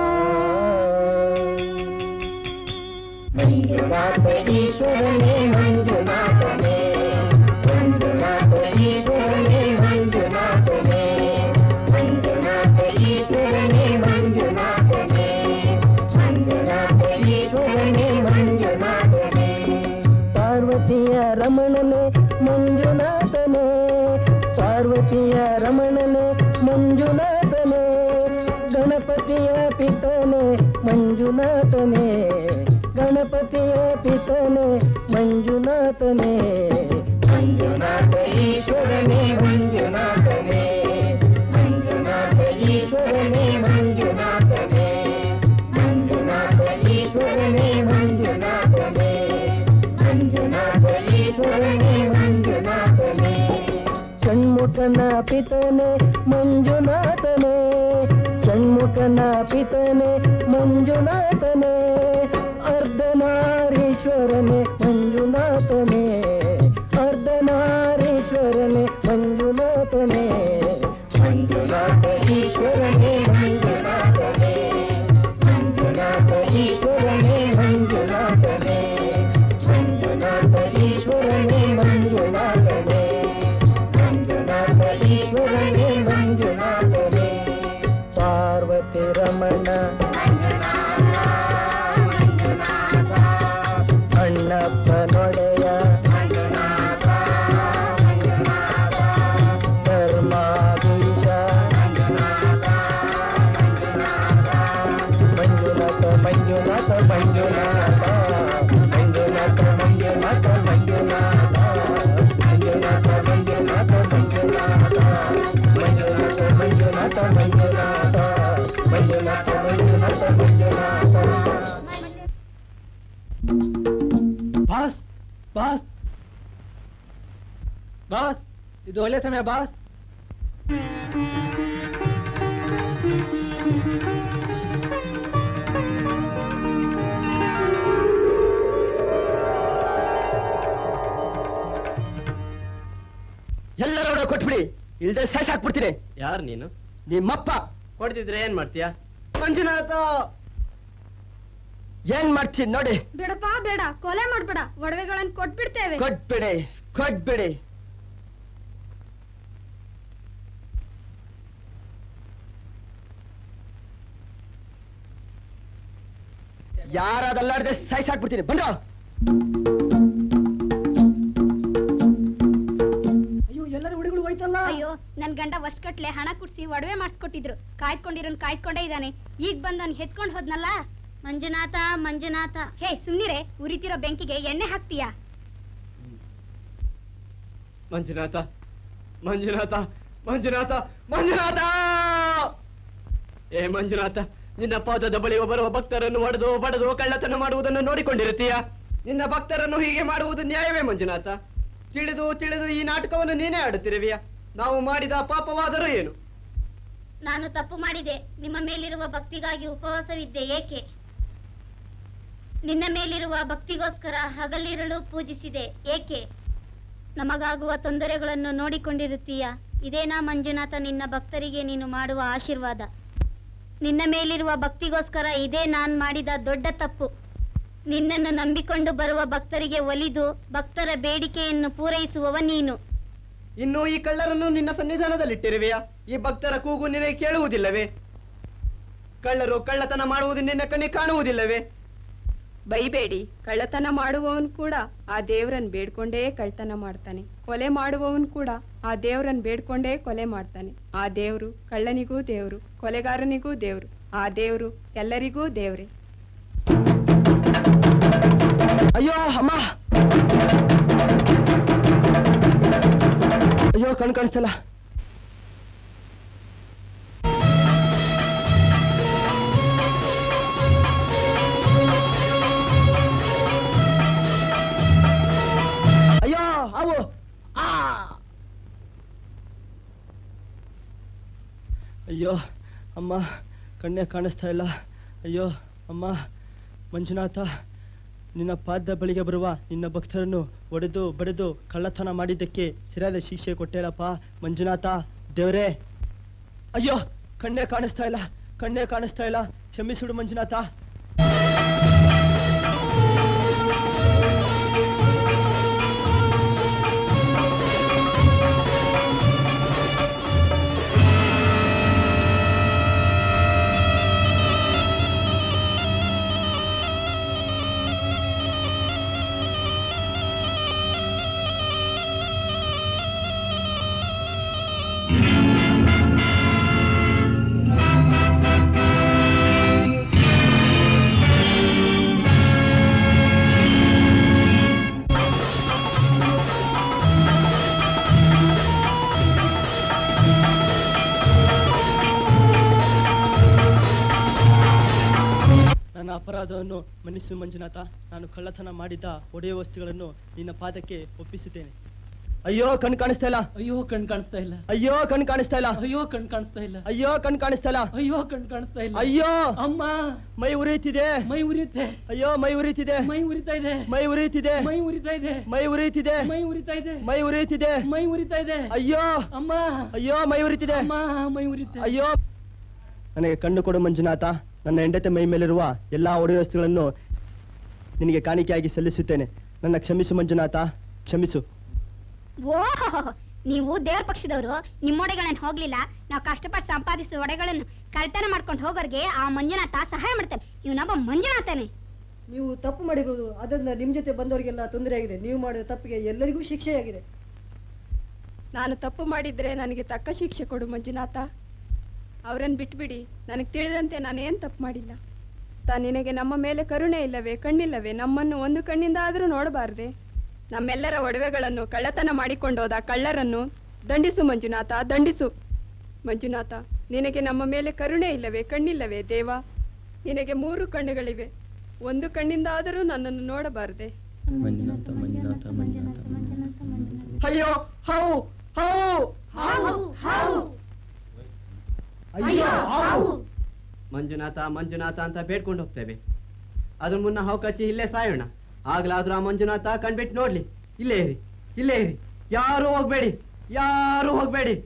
ಮಂಜುನಾಥ ಈಶ್ವರನೇ ಮಂಜುನಾಥನೇ ಮಂಜುನಾಥ ಈಶ್ವರನೇ ಮಂಜುನಾಥನೇ ಮಂಜುನಾಥ ಈಶ್ವರನೇ ಮಂಜುನಾಥನೇ ಮಂಜುನಾಥ ಈಶ್ವರನೇ ಮಂಜುನಾಥನೇ ಪಾರ್ವತಿಯ ರಮಣನೆ ಮಂಜುನಾಥನೇ ಪಾರ್ವತಿಯ ರಮಣನೆ ಮಂಜುನಾಥನೇ ಗಣಪತಿಯ ಪಿತನೆ ಮಂಜುನಾಥನೇ ಗಣಪತಿಯ ಪಿತನೆ ಮಂಜುನಾಥನೇ ಮಂಜುನಾಥ ಈಶ್ವರನೇ ಮಂಜುನಾಥನೇ ಮಂಜುನಾಥ ಈಶ್ವರನೇ ಮಂಜುನಾಥನೇ ಮಂಜುನಾಥ ಈಶ್ವರನೇ ಮಂಜುನಾಥನೇ ಮಂಜುನಾಥ ಈಶ್ವರನೇ ಮಂಜುನಾಥನೇ ಷಣ್ಮುಖನ ಪಿತನೆ ಮಂಜುನಾಥನೇ ಷಣ್ಮುಖನ ಪಿತನೆ ಮಂಜುನಾಥನೇ ಅರ್ಧನಾರೀಶ್ವರನೇ ಮಂಜುನಾಥನೇ ಅರ್ಧನಾರೀಶ್ವರನೇ ಮಂಜುನಾಥನೇ ಮಂಜುನಾಥ ಈಶ್ವರನೇ ಮಂಜುನಾಥನೇ ಮಂಜುನಾಥ ಈಶ್ವರನೇ ಮಂಜುನಾಥನೇ ಮಂಜುನಾಥ ಈಶ್ವರನೇ ಮಂಜುನಾಥನೇ ಮಂಜುನಾಥ ಈಶ್ವರನೇ ಮಂಜುನಾಥನೇ ಪಾರ್ವತಿ ರಮಣ ಅಣ್ಣಪ್ಪ ನೊಡೆಯ ಧರ್ಮಾಧೀಶ Manjunatha Manjunatha Manjunatha Manjunatha Manjunatha Manjunatha Manjunatha Manjunatha Manjunatha Manjunatha Manjunatha Manjunatha Manjunatha Manjunatha Manjunatha boss boss boss ಇದು ಒಳ್ಳೆ ಸಮಯ ಬಾಸ್ ಎಲ್ಲರೂ ಕೊಟ್ಬಿಡಿ ಇಲ್ದೆ ಸೈಸ್ ಹಾಕ್ಬಿಡ್ತೀನಿ ಯಾರು ನೀನು ನಿಮ್ಮಪ್ಪ ಕೊಡ್ತಿದ್ರೆ ಏನ್ ಮಾಡ್ತೀಯಾ ಮಂಜುನಾಥ ಏನ್ ಮಾಡ್ತೀನಿ ನೋಡಿ ಬೇಡಪ್ಪ ಬೇಡ ಕೊಲೆ ಮಾಡ್ಬೇಡ ಒಡವೆಗಳನ್ನು ಕೊಟ್ಬಿಡ್ತೇವೆ ಕೊಟ್ಬಿಡಿ ಕೊಟ್ಬಿಡಿ ಯಾರಾದಲ್ಲಾಡ್ದೆ ಸೈಸ್ ಹಾಕ್ಬಿಡ್ತೀನಿ ಬಂದ್ರ ಅಯ್ಯೋ ನನ್ ಗಂಡ ವರ್ಷಗಟ್ಲೆ ಹಣ ಕುಡ್ಸಿ ಒಡವೆ ಮಾಡಿಸ್ಕೊಟ್ಟಿದ್ರು ಕಾಯ್ಕೊಂಡಿರೋನ್ ಕಾಯ್ಕೊಂಡೇ ಇದ್ದಾನೆ ಈಗ ಬಂದ್ ಅವ್ನ್ ಹೆತ್ಕೊಂಡ್ ಹೋದ್ನಲ್ಲ ಮಂಜುನಾಥ ಮಂಜುನಾಥ ಹೇ ಸುಮ್ನಿರೆ ಉರಿತಿರೋ ಬೆಂಕಿಗೆ ಎಣ್ಣೆ ಹಾಕ್ತೀಯಾ ಮಂಜುನಾಥ ಮಂಜುನಾಥ ಮಂಜುನಾಥ ಮಂಜುನಾಥ ಏ ಮಂಜುನಾಥ ನಿನ್ನ ಪಾದದ ಬಳಿ ಬರುವ ಭಕ್ತರನ್ನು ಒಡೆದು ಬಡದು ಕಳ್ಳತನ ಮಾಡುವುದನ್ನು ನೋಡಿಕೊಂಡಿರುತ್ತೀಯ ನಿನ್ನ ಭಕ್ತರನ್ನು ಹೀಗೆ ಮಾಡುವುದು ನ್ಯಾಯವೇ ಮಂಜುನಾಥ ತಿಳಿದು ತಿಳಿದು ಈ ನಾಟಕವನ್ನು ನೀನೇ ಆಡುತ್ತಿರುವಿಯ ನಾವು ಮಾಡಿದ ಪಾಪವಾದರೂ ಏನು ನಾನು ತಪ್ಪು ಮಾಡಿದೆ ನಿಮ್ಮ ಮೇಲಿರುವ ಭಕ್ತಿಗಾಗಿ ಉಪವಾಸವಿದ್ದೆ ಏಕೆ ನಿನ್ನ ಮೇಲಿರುವ ಭಕ್ತಿಗೋಸ್ಕರ ಹಗಲಿರಳು ಪೂಜಿಸಿದೆ ಏಕೆ ನಮಗಾಗುವ ತೊಂದರೆಗಳನ್ನು ನೋಡಿಕೊಂಡಿರುತ್ತೀಯ ಇದೇನಾ ಮಂಜುನಾಥ ನಿನ್ನ ಭಕ್ತರಿಗೆ ನೀನು ಮಾಡುವ ಆಶೀರ್ವಾದ ನಿನ್ನ ಮೇಲಿರುವ ಭಕ್ತಿಗೋಸ್ಕರ ಇದೇ ನಾನ್ ಮಾಡಿದ ದೊಡ್ಡ ತಪ್ಪು ನಿನ್ನನ್ನು ನಂಬಿಕೊಂಡು ಬರುವ ಭಕ್ತರಿಗೆ ಒಲಿದು ಭಕ್ತರ ಬೇಡಿಕೆಯನ್ನು ಪೂರೈಸುವವ ನೀನು ಇನ್ನು ಈ ಕಳ್ಳರನ್ನು ನಿನ್ನ ಸನ್ನಿಧಾನದಲ್ಲಿಟ್ಟಿರುವೆಯಾ ಈ ಭಕ್ತರ ಕೂಗು ನಿನಗೆ ಕೇಳುವುದಿಲ್ಲವೇ ಕಳ್ಳರು ಕಳ್ಳತನ ಮಾಡುವುದು ನಿನ್ನ ಕಣ್ಣಿ ಕಾಣುವುದಿಲ್ಲವೇ ಬೈಬೇಡಿ ಕಳ್ಳತನ ಮಾಡುವವನು ಕೂಡ ಆ ದೇವ್ರನ್ ಬೇಡ್ಕೊಂಡೇ ಕಳ್ತನ ಮಾಡ್ತಾನೆ ಕೊಲೆ ಮಾಡುವವನು ಕೂಡ ಆ ದೇವ್ರನ್ ಬೇಡ್ಕೊಂಡೇ ಕೊಲೆ ಮಾಡ್ತಾನೆ ಆ ದೇವ್ರು ಕಳ್ಳನಿಗೂ ದೇವ್ರು ಕೊಲೆಗಾರನಿಗೂ ದೇವ್ರು ಆ ದೇವ್ರು ಎಲ್ಲರಿಗೂ ದೇವ್ರೆ ಅಯ್ಯೋ ಅಮ್ಮ ಅಯ್ಯೋ ಕಣ್ ಕಾಣಿಸ್ತಲ್ಲ ಅಯ್ಯೋ ಅವು ಆ ಅಯ್ಯೋ ಅಮ್ಮ ಕಣ್ಣೆ ಕಾಣಿಸ್ತಾ ಇಲ್ಲ ಅಯ್ಯೋ ಅಮ್ಮ ಮಂಜುನಾಥ ನಿನ್ನ ಪಾದ ಬಳಿಗೆ ಬರುವ ನಿನ್ನ ಭಕ್ತರನ್ನು ಒಡೆದು ಬಡೆದು ಕಳ್ಳತನ ಮಾಡಿದ್ದಕ್ಕೆ ಸರಿಯಾದ ಶಿಕ್ಷೆ ಕೊಟ್ಟೇಳಪ್ಪ ಮಂಜುನಾಥ ದೇವರೇ ಅಯ್ಯೋ ಕಣ್ಣೆ ಕಾಣಿಸ್ತಾ ಇಲ್ಲ ಕಣ್ಣೆ ಕಾಣಿಸ್ತಾ ಇಲ್ಲ ಕ್ಷಮಿಸಿಡು ಮಂಜುನಾಥ ನನ್ನ ಅಪರಾಧವನ್ನು ಮನ್ನಿಸು ಮಂಜುನಾಥ ನಾನು ಕಳ್ಳತನ ಮಾಡಿದ ಒಡೆಯ ವಸ್ತುಗಳನ್ನು ನಿನ್ನ ಪಾದಕ್ಕೆ ಒಪ್ಪಿಸುತ್ತೇನೆ ಅಯ್ಯೋ ಕಣ್ ಕಾಣಿಸ್ತಾ ಇಲ್ಲ ಅಯ್ಯೋ ಕಣ್ ಕಾಣಿಸ್ತಾ ಇಲ್ಲ ಅಯ್ಯೋ ಕಣ್ ಕಾಣಿಸ್ತಾ ಇಲ್ಲ ಅಯ್ಯೋ ಕಣ್ ಕಾಣಿಸ್ತಾ ಇಲ್ಲ ಅಯ್ಯೋ ಕಣ್ ಕಾಣಿಸ್ತಾ ಇಲ್ಲ ಅಯ್ಯೋ ಕಣ್ ಕಾಣಿಸ್ತಾ ಇಲ್ಲ ಅಯ್ಯೋ ಅಮ್ಮ ಮೈ ಉರಿಯುತ್ತಿದೆ ಮೈ ಉರಿಯುತ್ತೆ ಅಯ್ಯೋ ಮೈ ಉರಿಯುತ್ತಿದೆ ಮೈ ಉರಿತಾ ಇದೆ ಮೈ ಉರಿಯುತ್ತಿದೆ ಮೈ ಉರಿತಾ ಇದೆ ಮೈ ಉರಿಯುತ್ತಿದೆ ಮೈ ಉರಿತಾ ಇದೆ ಮೈ ಉರಿಯುತ್ತಿದೆ ಮೈ ಉರಿತಾ ಇದೆ ಅಯ್ಯೋ ಅಮ್ಮ ಅಯ್ಯೋ ಮೈ ಉರಿತಿದೆ ಅಮ್ಮ ಮೈ ಉರಿತೆ ಅಯ್ಯೋ ನನಗೆ ಕಣ್ಣು ಕೊಡು ಮಂಜುನಾಥ ನನ್ನ ಹೆಂಡತಿ ಮೈ ಮೇಲಿರುವ ಎಲ್ಲಾ ಒಡೆಯ ವಸ್ತುಗಳನ್ನು ನಿನಗೆ ಕಾಣಿಕೆಯಾಗಿ ಸಲ್ಲಿಸುತ್ತೇನೆ ನನ್ನ ಕ್ಷಮಿಸು ಮಂಜುನಾಥ ಕ್ಷಮಿಸು ಓಹೋ ನೀವು ದೇವ್ರ ಪಕ್ಷದವರು ನಿಮ್ಮೊಡೆಗಳನ್ನ ಹೋಗ್ಲಿಲ್ಲ ನಾವು ಕಷ್ಟಪಟ್ಟು ಸಂಪಾದಿಸುವ ಒಡೆಗಳನ್ನು ಕಳ್ತನ ಮಾಡ್ಕೊಂಡು ಹೋಗೋರ್ಗೆ ಆ ಮಂಜುನಾಥ ಸಹಾಯ ಮಾಡ್ತಾನೆ ಇವನೊಬ್ಬ ಮಂಜುನಾಥನೇ ನೀವು ತಪ್ಪು ಮಾಡಿರೋದು ಅದರಿಂದ ನಿಮ್ ಜೊತೆ ಬಂದವರಿಗೆಲ್ಲ ತೊಂದರೆ ಆಗಿದೆ ನೀವು ಮಾಡಿದ ತಪ್ಪಿಗೆ ಎಲ್ಲರಿಗೂ ಶಿಕ್ಷೆಯಾಗಿದೆ ನಾನು ತಪ್ಪು ಮಾಡಿದ್ರೆ ನನಗೆ ತಕ್ಕ ಶಿಕ್ಷೆ ಕೊಡು ಮಂಜುನಾಥ ಅವರನ್ನು ಬಿಟ್ಬಿಡಿ ನನಗೆ ತಿಳಿದಂತೆ ನಾನೇನು ತಪ್ಪು ಮಾಡಿಲ್ಲ ತಾ ನಿನಗೆ ನಮ್ಮ ಮೇಲೆ ಕರುಣೆ ಇಲ್ಲವೇ ಕಣ್ಣಿಲ್ಲವೇ ನಮ್ಮನ್ನು ಒಂದು ಕಣ್ಣಿಂದ ಆದರೂ ನೋಡಬಾರ್ದೆ ನಮ್ಮೆಲ್ಲರ ಒಡವೆಗಳನ್ನು ಕಳ್ಳತನ ಮಾಡಿಕೊಂಡೋದ ಕಳ್ಳರನ್ನು ದಂಡಿಸು ಮಂಜುನಾಥ ದಂಡಿಸು ಮಂಜುನಾಥ ನಿನಗೆ ನಮ್ಮ ಮೇಲೆ ಕರುಣೆ ಇಲ್ಲವೇ ಕಣ್ಣಿಲ್ಲವೇ ದೇವ ನಿನಗೆ ಮೂರು ಕಣ್ಣುಗಳಿವೆ ಒಂದು ಕಣ್ಣಿಂದ ಆದರೂ ನನ್ನನ್ನು ನೋಡಬಾರದೆ ಮಂಜುನಾಥ ಮಂಜುನಾಥ ಮಂಜುನಾಥ ಅಯ್ಯೋ ಹಾವು ಹಾವು ಅಯ್ಯೋ ಹಾವು ಮಂಜುನಾಥ ಮಂಜುನಾಥ ಅಂತ ಬೇಡ್ಕೊಂಡು ಹೋಗ್ತೇವೆ ಅದ್ರ ಮುನ್ನ ಹಾವು ಕಚ್ಚಿ ಇಲ್ಲೇ ಸಾಯೋಣ ಆಗ್ಲಾದ್ರೂ ಆ ಮಂಜುನಾಥ ಕಣ್ಬಿಟ್ಟು ನೋಡ್ಲಿ ಇಲ್ಲೇ ಇರಿ ಇಲ್ಲೇ ಇರಿ ಯಾರು ಹೋಗ್ಬೇಡಿ ಯಾರು ಹೋಗ್ಬೇಡಿ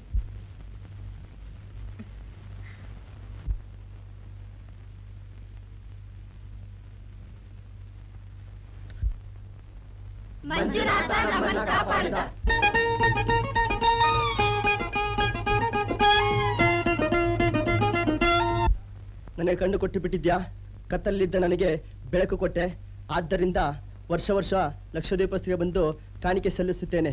ಮಂಜುನಾಥ ನಮ್ಮನ್ನು ಕಾಪಾಡಿದ ನನಗೆ ಕಣ್ಣು ಕೊಟ್ಟು ಬಿಟ್ಟಿದ್ಯಾ ಕತ್ತಲ್ಲಿದ್ದ ನನಗೆ ಬೆಳಕು ಕೊಟ್ಟೆ ಆದ್ದರಿಂದ ವರ್ಷ ವರ್ಷ ಲಕ್ಷದೀಪಸ್ತಿಗೆ ಬಂದು ಕಾಣಿಕೆ ಸಲ್ಲಿಸುತ್ತೇನೆ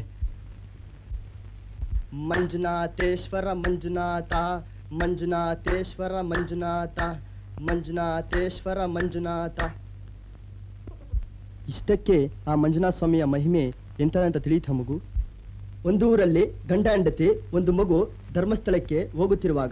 ಮಂಜುನಾಥೇಶ್ವರ ಮಂಜುನಾಥ ಮಂಜುನಾಥೇಶ್ವರ ಮಂಜುನಾಥ ಮಂಜುನಾಥೇಶ್ವರ ಮಂಜುನಾಥ ಇಷ್ಟಕ್ಕೆ ಆ ಮಂಜುನಾಥ ಸ್ವಾಮಿಯ ಮಹಿಮೆ ಎಂತದಂತ ತಿಳಿಯಿತ ಮಗು ಒಂದು ಊರಲ್ಲಿ ಗಂಡ ಹೆಂಡತಿ ಒಂದು ಮಗು ಧರ್ಮಸ್ಥಳಕ್ಕೆ ಹೋಗುತ್ತಿರುವಾಗ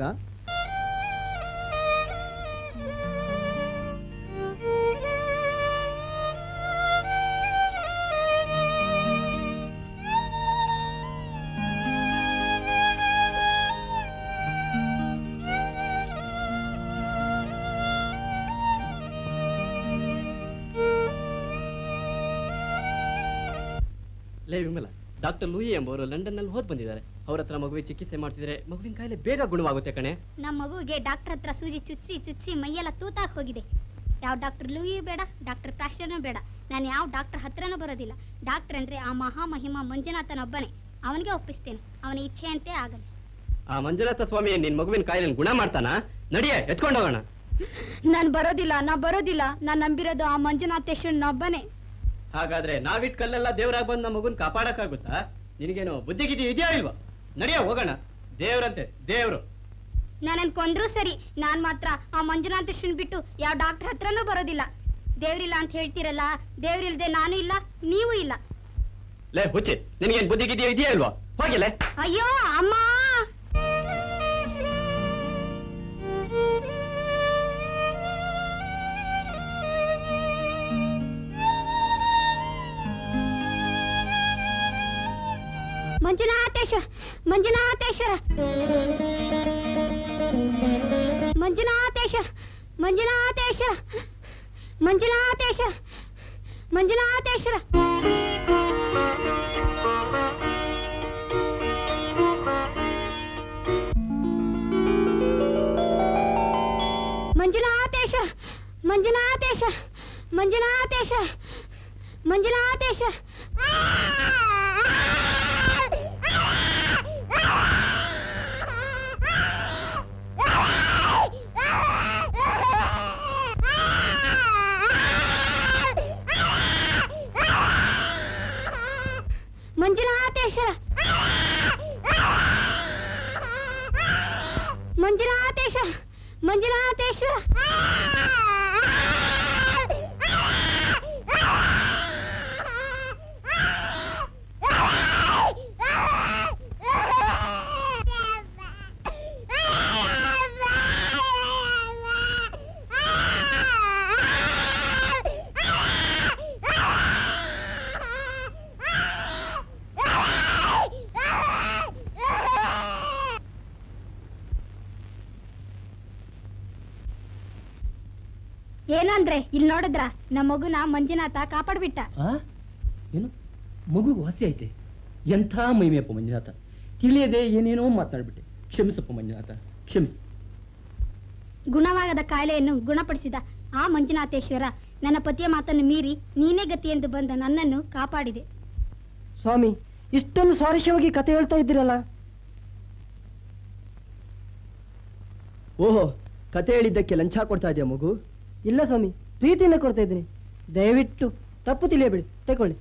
ಲೇ ವಿಮಲ ಡಾಕ್ಟರ್ ಲೂಯಿ ಎಂಬುವರು ಲಂಡನ್ ನಲ್ಲಿ ಹೋದ್ ಬಂದಿದ್ದಾರೆ ಅವ್ರ ಹತ್ರ ಮಗುವಿಗೆ ಚಿಕಿತ್ಸೆ ಮಾಡಿಸಿದ್ರೆ ಮಗುವಿನ ಕಾಯಿಲೆ ಬೇಗ ಗುಣವಾಗುತ್ತೆ ಕಣೆ ನಮ್ಮ ಮಗುವಿಗೆ ಡಾಕ್ಟರ್ ಹತ್ರ ಸೂಜಿ ಚುಚ್ಚಿ ಚುಚ್ಚಿ ಮೈಯೆಲ್ಲ ತೂತಾಕ್ ಹೋಗಿದೆ ಯಾವ ಡಾಕ್ಟರ್ ಲೂಯಿ ಬೇಡ ಡಾಕ್ಟರ್ ಕಾಶ್ಯನೂ ಬೇಡ ನಾನು ಯಾವ ಡಾಕ್ಟರ್ ಹತ್ರನೂ ಬರೋದಿಲ್ಲ ಡಾಕ್ಟರ್ ಅಂದ್ರೆ ಆ ಮಹಾಮಹಿಮ ಮಂಜುನಾಥನೊಬ್ಬನೇ ಅವನಿಗೆ ಒಪ್ಪಿಸ್ತೇನೆ ಅವನ ಇಚ್ಛೆಯಂತೆ ಆಗಲಿ ಆ ಮಂಜುನಾಥ ಸ್ವಾಮಿ ನಿನ್ ಮಗುವಿನ ಕಾಯಿಲೆ ಗುಣ ಮಾಡ್ತಾನ ನಡಿಯೇ ಎತ್ಕೊಂಡು ಹೋಗೋಣ ನಾನು ಬರೋದಿಲ್ಲ ನಾ ಬರೋದಿಲ್ಲ ನಾನು ನಂಬಿರೋದು ಆ ಮಂಜುನಾಥೇಶ್ವರನೊಬ್ಬನೇ ಹಾಗಾದ್ರೆ ನಾವಿಟ್ ಕಲ್ಲೆಲ್ಲ ದೇವರಾಗ ಬಂದ್ ನಮ್ಮ ಮಗುನ್ ಕಾಪಾಡಕ್ಕಾಗುತ್ತಾ ನಿನಗೇನು ಬುದ್ಧಿಗಿದ್ದಿ ಇದೆಯಾ ಇಲ್ವಾ ನಡಿಯ ಹೋಗೋಣ ದೇವ್ರಂತೆ ದೇವ್ರು ನನ್ನನ್ ಕೊಂದ್ರೂ ಸರಿ ನಾನ್ ಮಾತ್ರ ಆ ಮಂಜುನಾಥೇಶ್ವರನ್ ಬಿಟ್ಟು ಯಾವ ಡಾಕ್ಟರ್ ಹತ್ರನೂ ಬರೋದಿಲ್ಲ ದೇವ್ರಿಲ್ಲ ಅಂತ ಹೇಳ್ತಿರಲ್ಲ ದೇವ್ರಿಲ್ದೆ ನಾನು ಇಲ್ಲ ನೀವು ಇಲ್ಲ ಲೇ ಹುಚ್ಚಿ ನಿನಗೇನ್ ಬುದ್ಧಿಗಿದ್ಯಾ ಇದೆಯಾ ಇಲ್ವಾ ಹೋಗಿಲ್ಲೇ ಅಯ್ಯೋ ಅಮ್ಮ ಮಂಜುನಾಥೇಶ್ವರ ಮಂಜುನಾಥೇಶ್ವರ ಮಂಜುನಾಥೇಶ್ವರ ಮಂಜುನಾಥೇಶ್ವರ ಮಂಜುನಾಥೇಶ್ವರ ಮಂಜುನಾಥೇಶ್ವರ ಮಂಜುನಾಥೇಶ್ವರ ಮಂಜುನಾಥೇಶ್ವರ ಮಂಜುನಾಥೇಶ್ವರ ಮಂಜುನಾಥೇಶ್ವರ ಮಂಜುನಾಥೇಶ್ವರ ಮಂಜುನಾಥೇಶ್ವರ ಮಂಜುನಾಥೇಶ್ವರ ಏನಂದ್ರೆ ಇಲ್ಲಿ ನೋಡಿದ್ರ ನಮ್ಮ ಮಗುನ ಮಂಜುನಾಥ ಕಾಪಾಡ್ಬಿಟ್ಟ ಆ ಏನು ಮಗುಗೆ ವಾಸಿ ಐತೆ ಎಂಥ ಮಹಿಮೆಯಪ್ಪ ಮಂಜುನಾಥ ತಿಳಿಯದೆ ಏನೇನೋ ಮಾತಾಡ್ಬಿಟ್ಟೆ ಕ್ಷಮಿಸಪ್ಪ ಮಂಜುನಾಥ ಕ್ಷಮಿಸು ಗುಣವಾಗದ ಕಾಯಿಲೆಯನ್ನು ಗುಣಪಡಿಸಿದ ಆ ಮಂಜುನಾಥೇಶ್ವರ ನನ್ನ ಪತಿಯ ಮಾತನ್ನು ಮೀರಿ ನೀನೇ ಗತಿ ಎಂದು ಬಂದ ನನ್ನನ್ನು ಕಾಪಾಡಿದೆ ಸ್ವಾಮಿ ಇಷ್ಟೊಂದು ಸ್ವಾರಸ್ಯವಾಗಿ ಕತೆ ಹೇಳ್ತಾ ಇದ್ದೀರಲ್ಲ ಓಹೋ ಕತೆ ಹೇಳಿದ್ದಕ್ಕೆ ಲಂಚ ಕೊಡ್ತಾ ಇದೆಯಾ ಮಗು ಇಲ್ಲ ಸ್ವಾಮಿ ಪ್ರೀತಿಯಿಂದ ಕೊಡ್ತಾ ಇದ್ದೀನಿ ದಯವಿಟ್ಟು ತಪ್ಪು ತಿಳಿಯಬೇಡಿ ತಗೊಳ್ಳಿ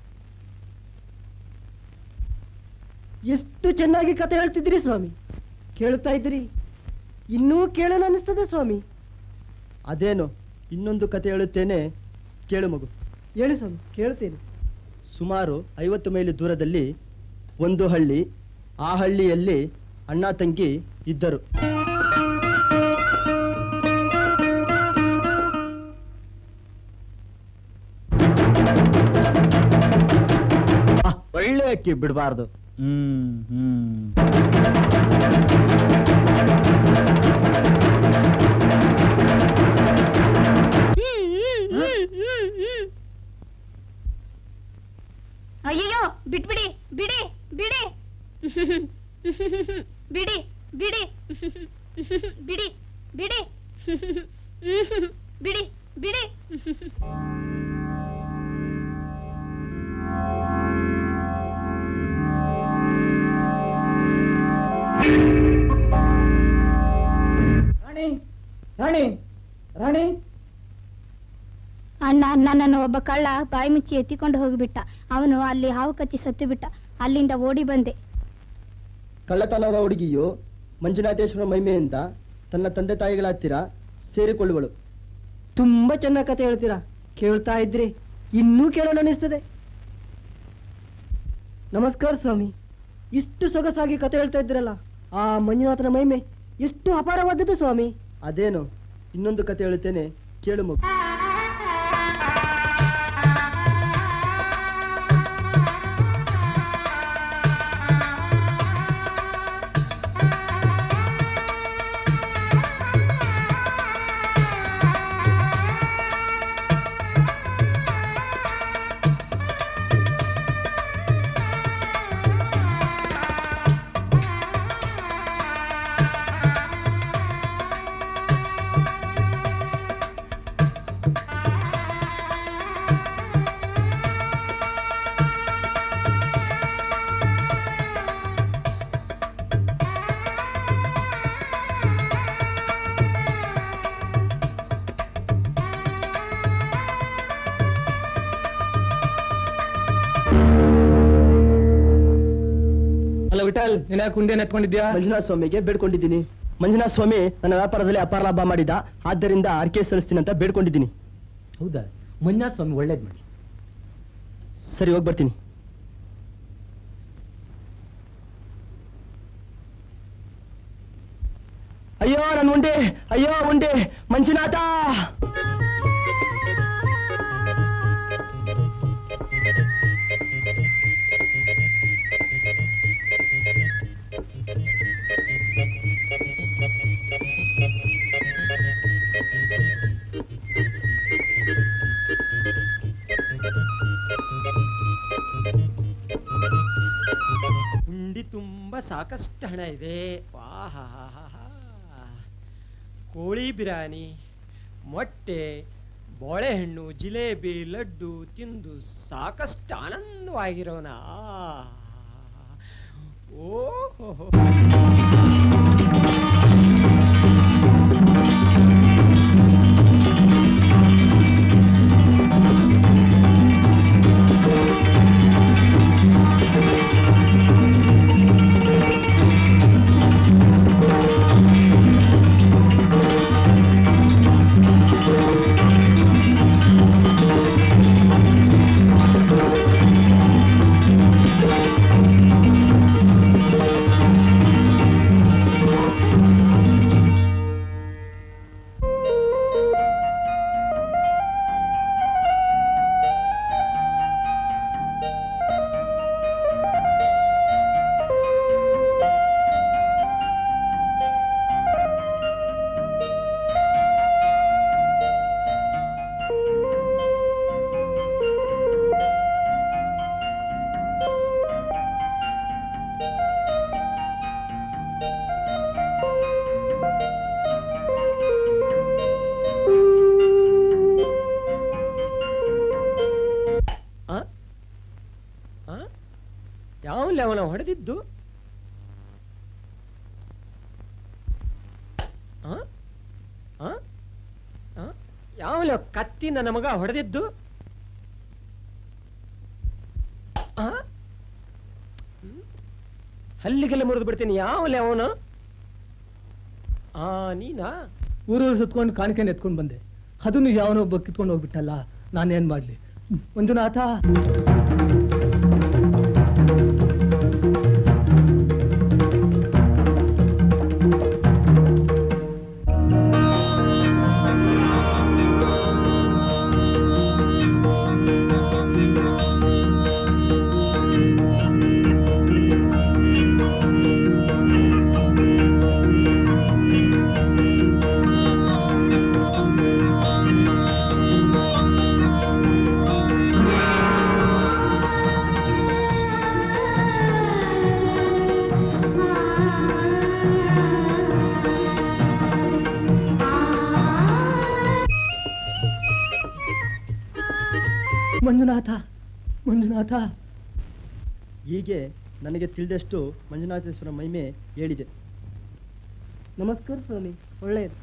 ಎಷ್ಟು ಚೆನ್ನಾಗಿ ಕತೆ ಹೇಳ್ತಿದ್ದೀರಿ ಸ್ವಾಮಿ ಕೇಳುತ್ತಾ ಇದ್ದೀರಿ ಇನ್ನೂ ಕೇಳಲು ಅನಿಸ್ತದೆ ಸ್ವಾಮಿ ಅದೇನು ಇನ್ನೊಂದು ಕತೆ ಹೇಳುತ್ತೇನೆ ಕೇಳು ಮಗು ಹೇಳಿ ಸ್ವಾಮಿ ಕೇಳುತ್ತೇನೆ ಸುಮಾರು ಐವತ್ತು ಮೈಲಿ ದೂರದಲ್ಲಿ ಒಂದು ಹಳ್ಳಿ ಆ ಹಳ್ಳಿಯಲ್ಲಿ ಅಣ್ಣ ತಂಗಿ ಇದ್ದರು ಒಳ್ಳೆ ಅಕ್ಕಿ ಬಿಡಬಾರ್ದು ಹ್ಮ್ ಹ್ಮ್ ಅಯ್ಯಯ್ಯೋ ಬಿಟ್ಬಿಡಿ ಬಿಡಿ ಬಿಡಿ ಬಿಡಿ ಬಿಡಿ ಬಿಡಿ ಬಿಡಿ ಬಿಡಿ ಬಿಡಿ ರಾಣಿ ರಾಣಿ ರಾಣಿ ಅಣ್ಣ ನನ್ನನ್ನು ಒಬ್ಬ ಕಳ್ಳ ಬಾಯಿ ಮುಚ್ಚಿ ಎತ್ತಿಕೊಂಡು ಹೋಗಿಬಿಟ್ಟ ಅವನು ಅಲ್ಲಿ ಹಾವು ಕಚ್ಚಿ ಸತ್ತು ಬಿಟ್ಟ ಅಲ್ಲಿಂದ ಓಡಿ ಬಂದೆ ಕಳ್ಳತನದ ಹುಡುಗಿಯು ಮಂಜುನಾಥೇಶ್ವರ ಮಹಿಮೆಯಿಂದ ತನ್ನ ತಂದೆ ತಾಯಿಗಳ ಹತ್ತಿರ ಸೇರಿಕೊಳ್ಳುವಳು ತುಂಬಾ ಚೆನ್ನಾಗಿ ಕತೆ ಹೇಳ್ತೀರಾ ಕೇಳ್ತಾ ಇದ್ರಿ ಇನ್ನೂ ಕೇಳೋಣ ಅನಿಸ್ತದೆ ನಮಸ್ಕಾರ ಸ್ವಾಮಿ ಇಷ್ಟು ಸೊಗಸಾಗಿ ಕತೆ ಹೇಳ್ತಾ ಇದ್ರಲ್ಲ ಆ ಮಂಜುನಾಥನ ಮಹಿಮೆ ಎಷ್ಟು ಅಪಾರವಾದದ್ದು ಸ್ವಾಮಿ ಅದೇನು ಇನ್ನೊಂದು ಕತೆ ಹೇಳುತ್ತೇನೆ ಕೇಳು ಮಗು ಅಲ್ಲ ವಿಠಲ್ ನೀನ್ ಯಾಕೆ ಕುಂಡೆ ನೆತ್ಕೊಂಡಿದ್ಯಾ ಮಂಜುನಾಥ ಸ್ವಾಮಿಗೆ ಬೇಡ್ಕೊಂಡಿದ್ದೀನಿ ಮಂಜುನಾಥ ಸ್ವಾಮಿ ನನ್ನ ವ್ಯಾಪಾರದಲ್ಲಿ ಅಪಾರ ಲಾಭ ಮಾಡಿದ ಆದ್ದರಿಂದ ಅರ್ಕೆ ಸಲ್ಲಿಸ್ತೀನಿ ಅಂತ ಬೇಡ್ಕೊಂಡಿದ್ದೀನಿ ಹೌದಾ ಮಂಜುನಾಥ ಸ್ವಾಮಿ ಒಳ್ಳೇದ್ ಮಾಡಿ ಸರಿ ಹೋಗಿ ಬರ್ತೀನಿ ಅಯ್ಯೋ ನನ್ನ ಉಂಡೆ ಅಯ್ಯೋ ಉಂಡೆ ಮಂಜುನಾಥ ಹುಂಡಿ ತುಂಬ ಸಾಕಷ್ಟು ಹಣ ಇದೆ ವಾಹಾಹಾಹಾ. ಕೋಳಿ ಬಿರಿಯಾನಿ ಮೊಟ್ಟೆ ಬಾಳೆಹಣ್ಣು ಜಿಲೇಬಿ ಲಡ್ಡು ತಿಂದು ಸಾಕಷ್ಟು ಆನಂದವಾಗಿರೋಣ ಓಹೋ ಆ? ಆ? ಯಾವಲ್ಲಿ ಅವನ ಹೊಡೆದಿದ್ದು ಆ? ಆ? ಆ? ಯಾವಲ್ಲಿ ಅವ ಕತ್ತಿ ನನ್ನ ಮಗ ಹೊಡೆದಿದ್ದು ಆ? ಹ್ಮ್? ಹಲ್ಲಿಗೆಲ್ಲ ಮುರಿದು ಬಿಡ್ತೀನಿ ಯಾವಲ್ಲಿ ಅವನು ಆ ನೀನಾ ಊರೂರು ಸುತ್ಕೊಂಡು ಕಾಣಿಕೆ ಎತ್ಕೊಂಡು ಬಂದೆ ಅದನ್ನು ಯಾವನೊಬ್ಬ ಕಿತ್ಕೊಂಡು ಹೋಗ್ಬಿಟ್ಟಲ್ಲ ನಾನೇನ್ ಮಾಡ್ಲಿ ಮಂಜುನಾಥ ಮಂಜುನಾಥ ಮಂಜುನಾಥ ಹೀಗೆ ನನಗೆ ತಿಳಿದಷ್ಟು ಮಂಜುನಾಥೇಶ್ವರ ಮಹಿಮೆ ಹೇಳಿದೆ ನಮಸ್ಕಾರ ಸ್ವಾಮಿ ಒಳ್ಳೆಯದು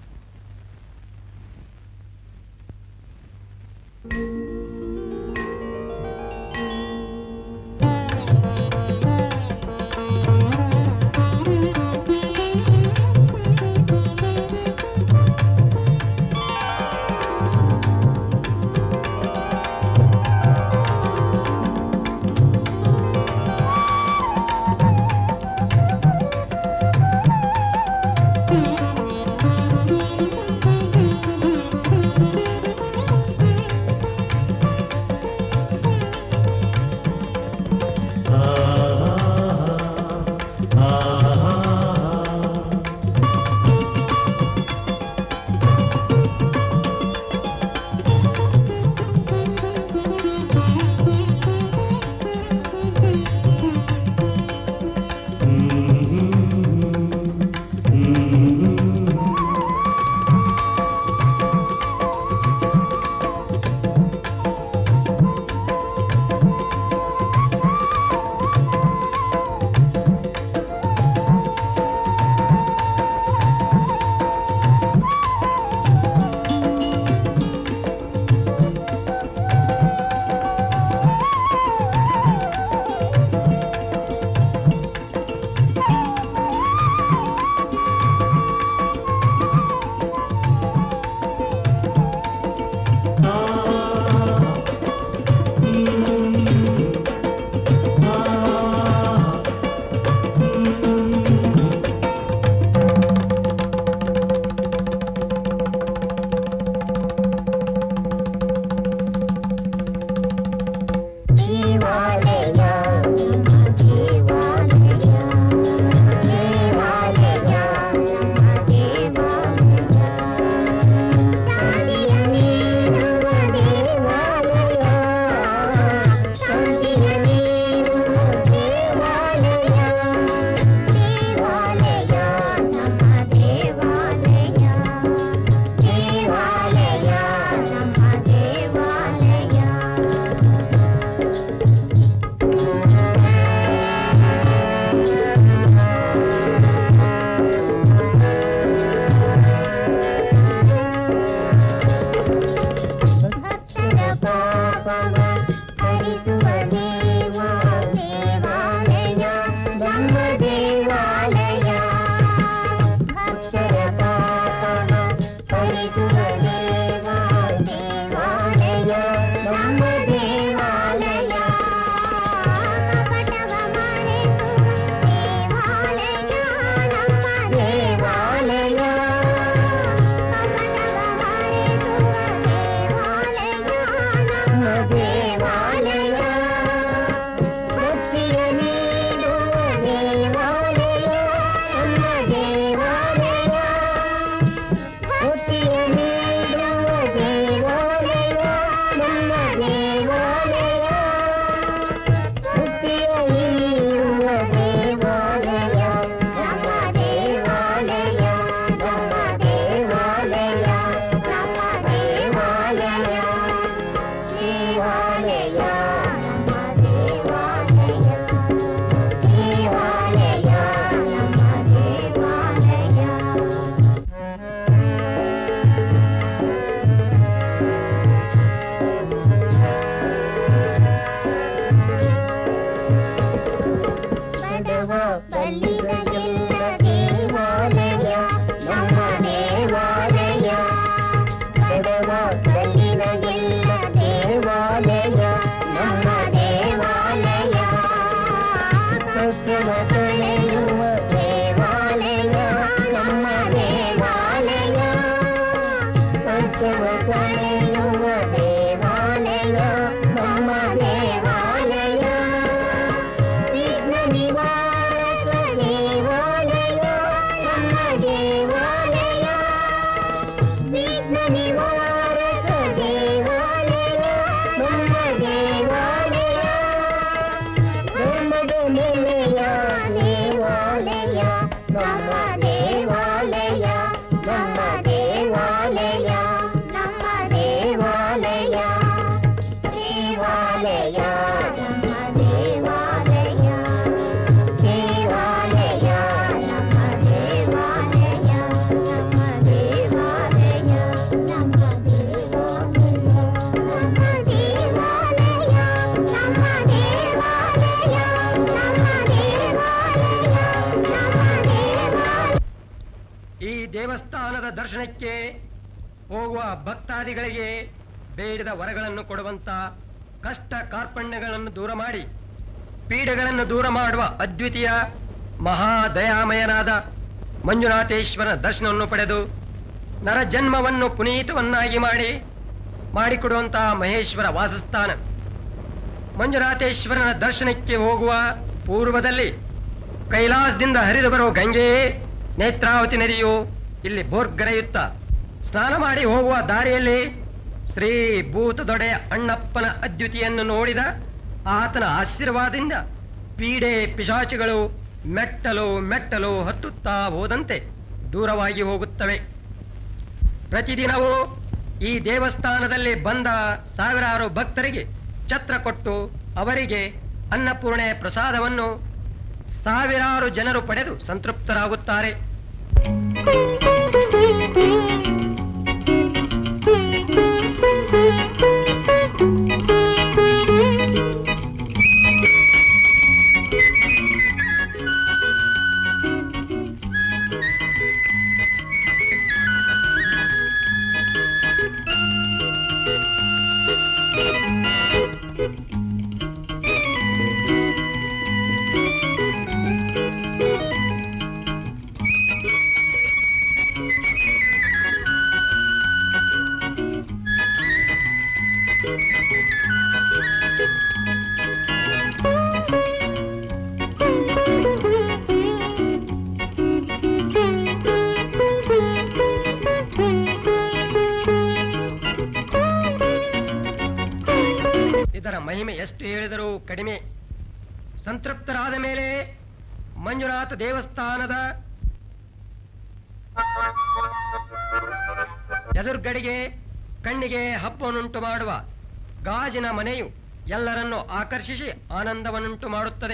ಮಾಡಿಸುವ ದೇವ ದೇವಾಲಯ ನಮ್ಮ ದೇವಾಲಯ ಕಪಟವ ಮರೆಸುವ ದೇವಾಲಯ ನಮ್ಮ ದೇವಾಲಯ ಕಪಟವ ಮರೆಸುವ ದೇವಾಲಯ ನಮ್ಮ ದೇವಾಲಯ ಭಕ್ತಿಯ ನೀಡುವ ದೇವಾಲಯ ನಮ್ಮ ದೇವಾಲಯ ಭಕ್ತಿಯ ನೀಡುವ ದೇವಾಲಯ ನಮ್ಮ ದೇವಾಲಯ ಭಕ್ತಿಯ ನೀಡುವ ದೇವಾಲಯ ನಮ್ಮ ದೇವಾಲಯ ನಮ್ಮ ದೇವಾಲಯ ನಮ್ಮ ದೇವಾಲಯ ದೇವಾಲಯ ನಮ್ಮ ದೇವಾಲಯ ದೇವಾಲಯ ನಮ್ಮ ದೇವಾಲಯ ಬಡವ ಬಲ್ಲಿದಗೆಲ್ಲ ದೇವಾಲಯ ನಮ್ಮ ದೇವಾಲಯ ಬಡವ ಬಲ್ಲಿದಗೆಲ್ಲ ದೇವಾಲಯ ನಮ್ಮ ದೇವಾಲಯ ಕಷ್ಟವ ಕಳೆಯುವ ದೇವಾಲಯ ನಮ್ಮ ದೇವಾಲಯ ಕಷ್ಟವ ಕಳೆಯುವ ದೇವಾಲಯ ನಮ್ಮ ದೇವಾಲಯ ವಿಘ್ನ ನಿವಾರಕ ದೇವಾಲಯ ನಮ್ಮ ದೇವಾಲಯ ವಿಘ್ನ ನಿವಾರಕ ದೇವಾಲಯ ನಮ್ಮ ದೇವಾಲಯ ಧರ್ಮದ ನೆಲೆಯ ದೇವಾಲಯ ನಮ್ಮ ದೇವಾಲಯ ನಮ್ಮ ದೇವಾಲಯ ನಮ್ಮ ದೇವಾಲಯ ದೇವಾಲಯ ನಮ್ಮ ದೇವಾಲಯ ದೇವಾಲಯ ನಮ್ಮ ದೇವಾಲಯ ನಮ್ಮ ದೇವಾಲಯ ನಮ್ಮ ದೇವಾಲಯ ನಮ್ಮ ದೇವಾಲಯ ನಮ್ಮ ದೇವಾಲಯ ನಮ್ಮ ದೇವಾಲಯ ನಮ್ಮ ದೇವಾಲಯ ಈ ದೇವಸ್ಥಾನದ ದರ್ಶನಕ್ಕೆ ಹೋಗುವ ಭಕ್ತಾದಿಗಳಿಗೆ ಬೇಡಿದ ವರಗಳನ್ನು ಕೊಡುವಂತ ಕಷ್ಟ ಕಾರ್ಪಣ್ಯಗಳನ್ನು ದೂರ ಮಾಡಿ ಪೀಡೆಗಳನ್ನು ದೂರ ಮಾಡುವ ಅದ್ವಿತೀಯ ಮಹಾದಯಾಮಯನಾದ ಮಂಜುನಾಥೇಶ್ವರನ ದರ್ಶನವನ್ನು ಪಡೆದು ನರಜನ್ಮವನ್ನು ಪುನೀತವನ್ನಾಗಿ ಮಾಡಿ ಮಾಡಿಕೊಡುವಂತಹ ಮಹೇಶ್ವರ ವಾಸಸ್ಥಾನ ಮಂಜುನಾಥೇಶ್ವರನ ದರ್ಶನಕ್ಕೆ ಹೋಗುವ ಪೂರ್ವದಲ್ಲಿ ಕೈಲಾಸದಿಂದ ಹರಿದು ಬರುವ ಗಂಗೆಯೇ ನೇತ್ರಾವತಿ ನದಿಯು ಇಲ್ಲಿ ಬೋರ್ಗರೆಯುತ್ತ ಸ್ನಾನ ಮಾಡಿ ಹೋಗುವ ದಾರಿಯಲ್ಲಿ ಶ್ರೀ ಭೂತದೊಡೆಯ ಅಣ್ಣಪ್ಪನ ಅದ್ಯುತಿಯನ್ನು ನೋಡಿದ ಆತನ ಆಶೀರ್ವಾದದಿಂದ ಪೀಡೆ ಪಿಶಾಚಿಗಳು ಮೆಟ್ಟಲು ಮೆಟ್ಟಲು ಹತ್ತುತ್ತಾ ಹೋದಂತೆ ದೂರವಾಗಿ ಹೋಗುತ್ತವೆ ಪ್ರತಿದಿನವೂ ಈ ದೇವಸ್ಥಾನದಲ್ಲಿ ಬಂದ ಸಾವಿರಾರು ಭಕ್ತರಿಗೆ ಛತ್ರ ಕೊಟ್ಟು ಅವರಿಗೆ ಅನ್ನಪೂರ್ಣೆ ಪ್ರಸಾದವನ್ನು ಸಾವಿರಾರು ಜನರು ಪಡೆದು ಸಂತೃಪ್ತರಾಗುತ್ತಾರೆ ಇದರ ಮಹಿಮೆ ಎಷ್ಟು ಹೇಳಿದರೂ ಕಡಿಮೆ ಸಂತೃಪ್ತರಾದ ಮೇಲೆ ಮಂಜುನಾಥ ದೇವಸ್ಥಾನದ ಎದುರುಗಡೆಗೆ ಕಣ್ಣಿಗೆ ಹಬ್ಬವನ್ನುಂಟು ಮಾಡುವ ಗಾಜಿನ ಮನೆಯು ಎಲ್ಲರನ್ನು ಆಕರ್ಷಿಸಿ ಆನಂದವನ್ನುಂಟು ಮಾಡುತ್ತದೆ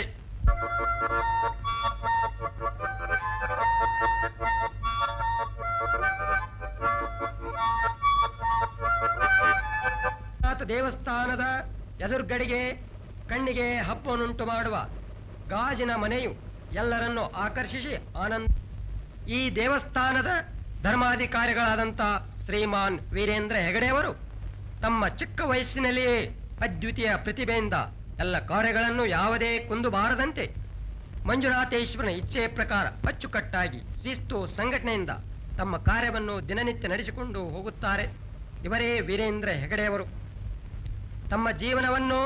ನಾಥ ದೇವಸ್ಥಾನದ ಎದುರುಗಡೆಗೆ ಕಣ್ಣಿಗೆ ಹಬ್ಬವನ್ನುಂಟು ಮಾಡುವ ಗಾಜಿನ ಮನೆಯು ಎಲ್ಲರನ್ನು ಆಕರ್ಷಿಸಿ ಆನಂದ ಈ ದೇವಸ್ಥಾನದ ಧರ್ಮಾಧಿಕಾರಿಗಳಾದಂಥ ಶ್ರೀಮಾನ್ ವೀರೇಂದ್ರ ಹೆಗಡೆಯವರು ತಮ್ಮ ಚಿಕ್ಕ ವಯಸ್ಸಿನಲ್ಲಿಯೇ ಅದ್ವಿತೀಯ ಪ್ರತಿಭೆಯಿಂದ ಎಲ್ಲ ಕಾರ್ಯಗಳನ್ನು ಯಾವುದೇ ಕುಂದು ಬಾರದಂತೆ ಮಂಜುನಾಥೇಶ್ವರನ ಇಚ್ಛೆಯ ಪ್ರಕಾರ ಅಚ್ಚುಕಟ್ಟಾಗಿ ಶಿಸ್ತು ಸಂಘಟನೆಯಿಂದ ತಮ್ಮ ಕಾರ್ಯವನ್ನು ದಿನನಿತ್ಯ ನಡೆಸಿಕೊಂಡು ಹೋಗುತ್ತಾರೆ ಇವರೇ ವೀರೇಂದ್ರ ಹೆಗಡೆಯವರು ತಮ್ಮ ಜೀವನವನ್ನು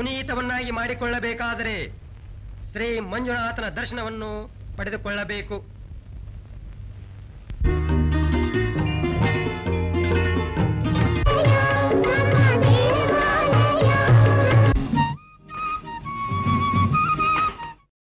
ಪುನೀತವನ್ನಾಗಿ ಮಾಡಿಕೊಳ್ಳಬೇಕಾದರೆ ಶ್ರೀ ಮಂಜುನಾಥನ ದರ್ಶನವನ್ನು ಪಡೆದುಕೊಳ್ಳಬೇಕು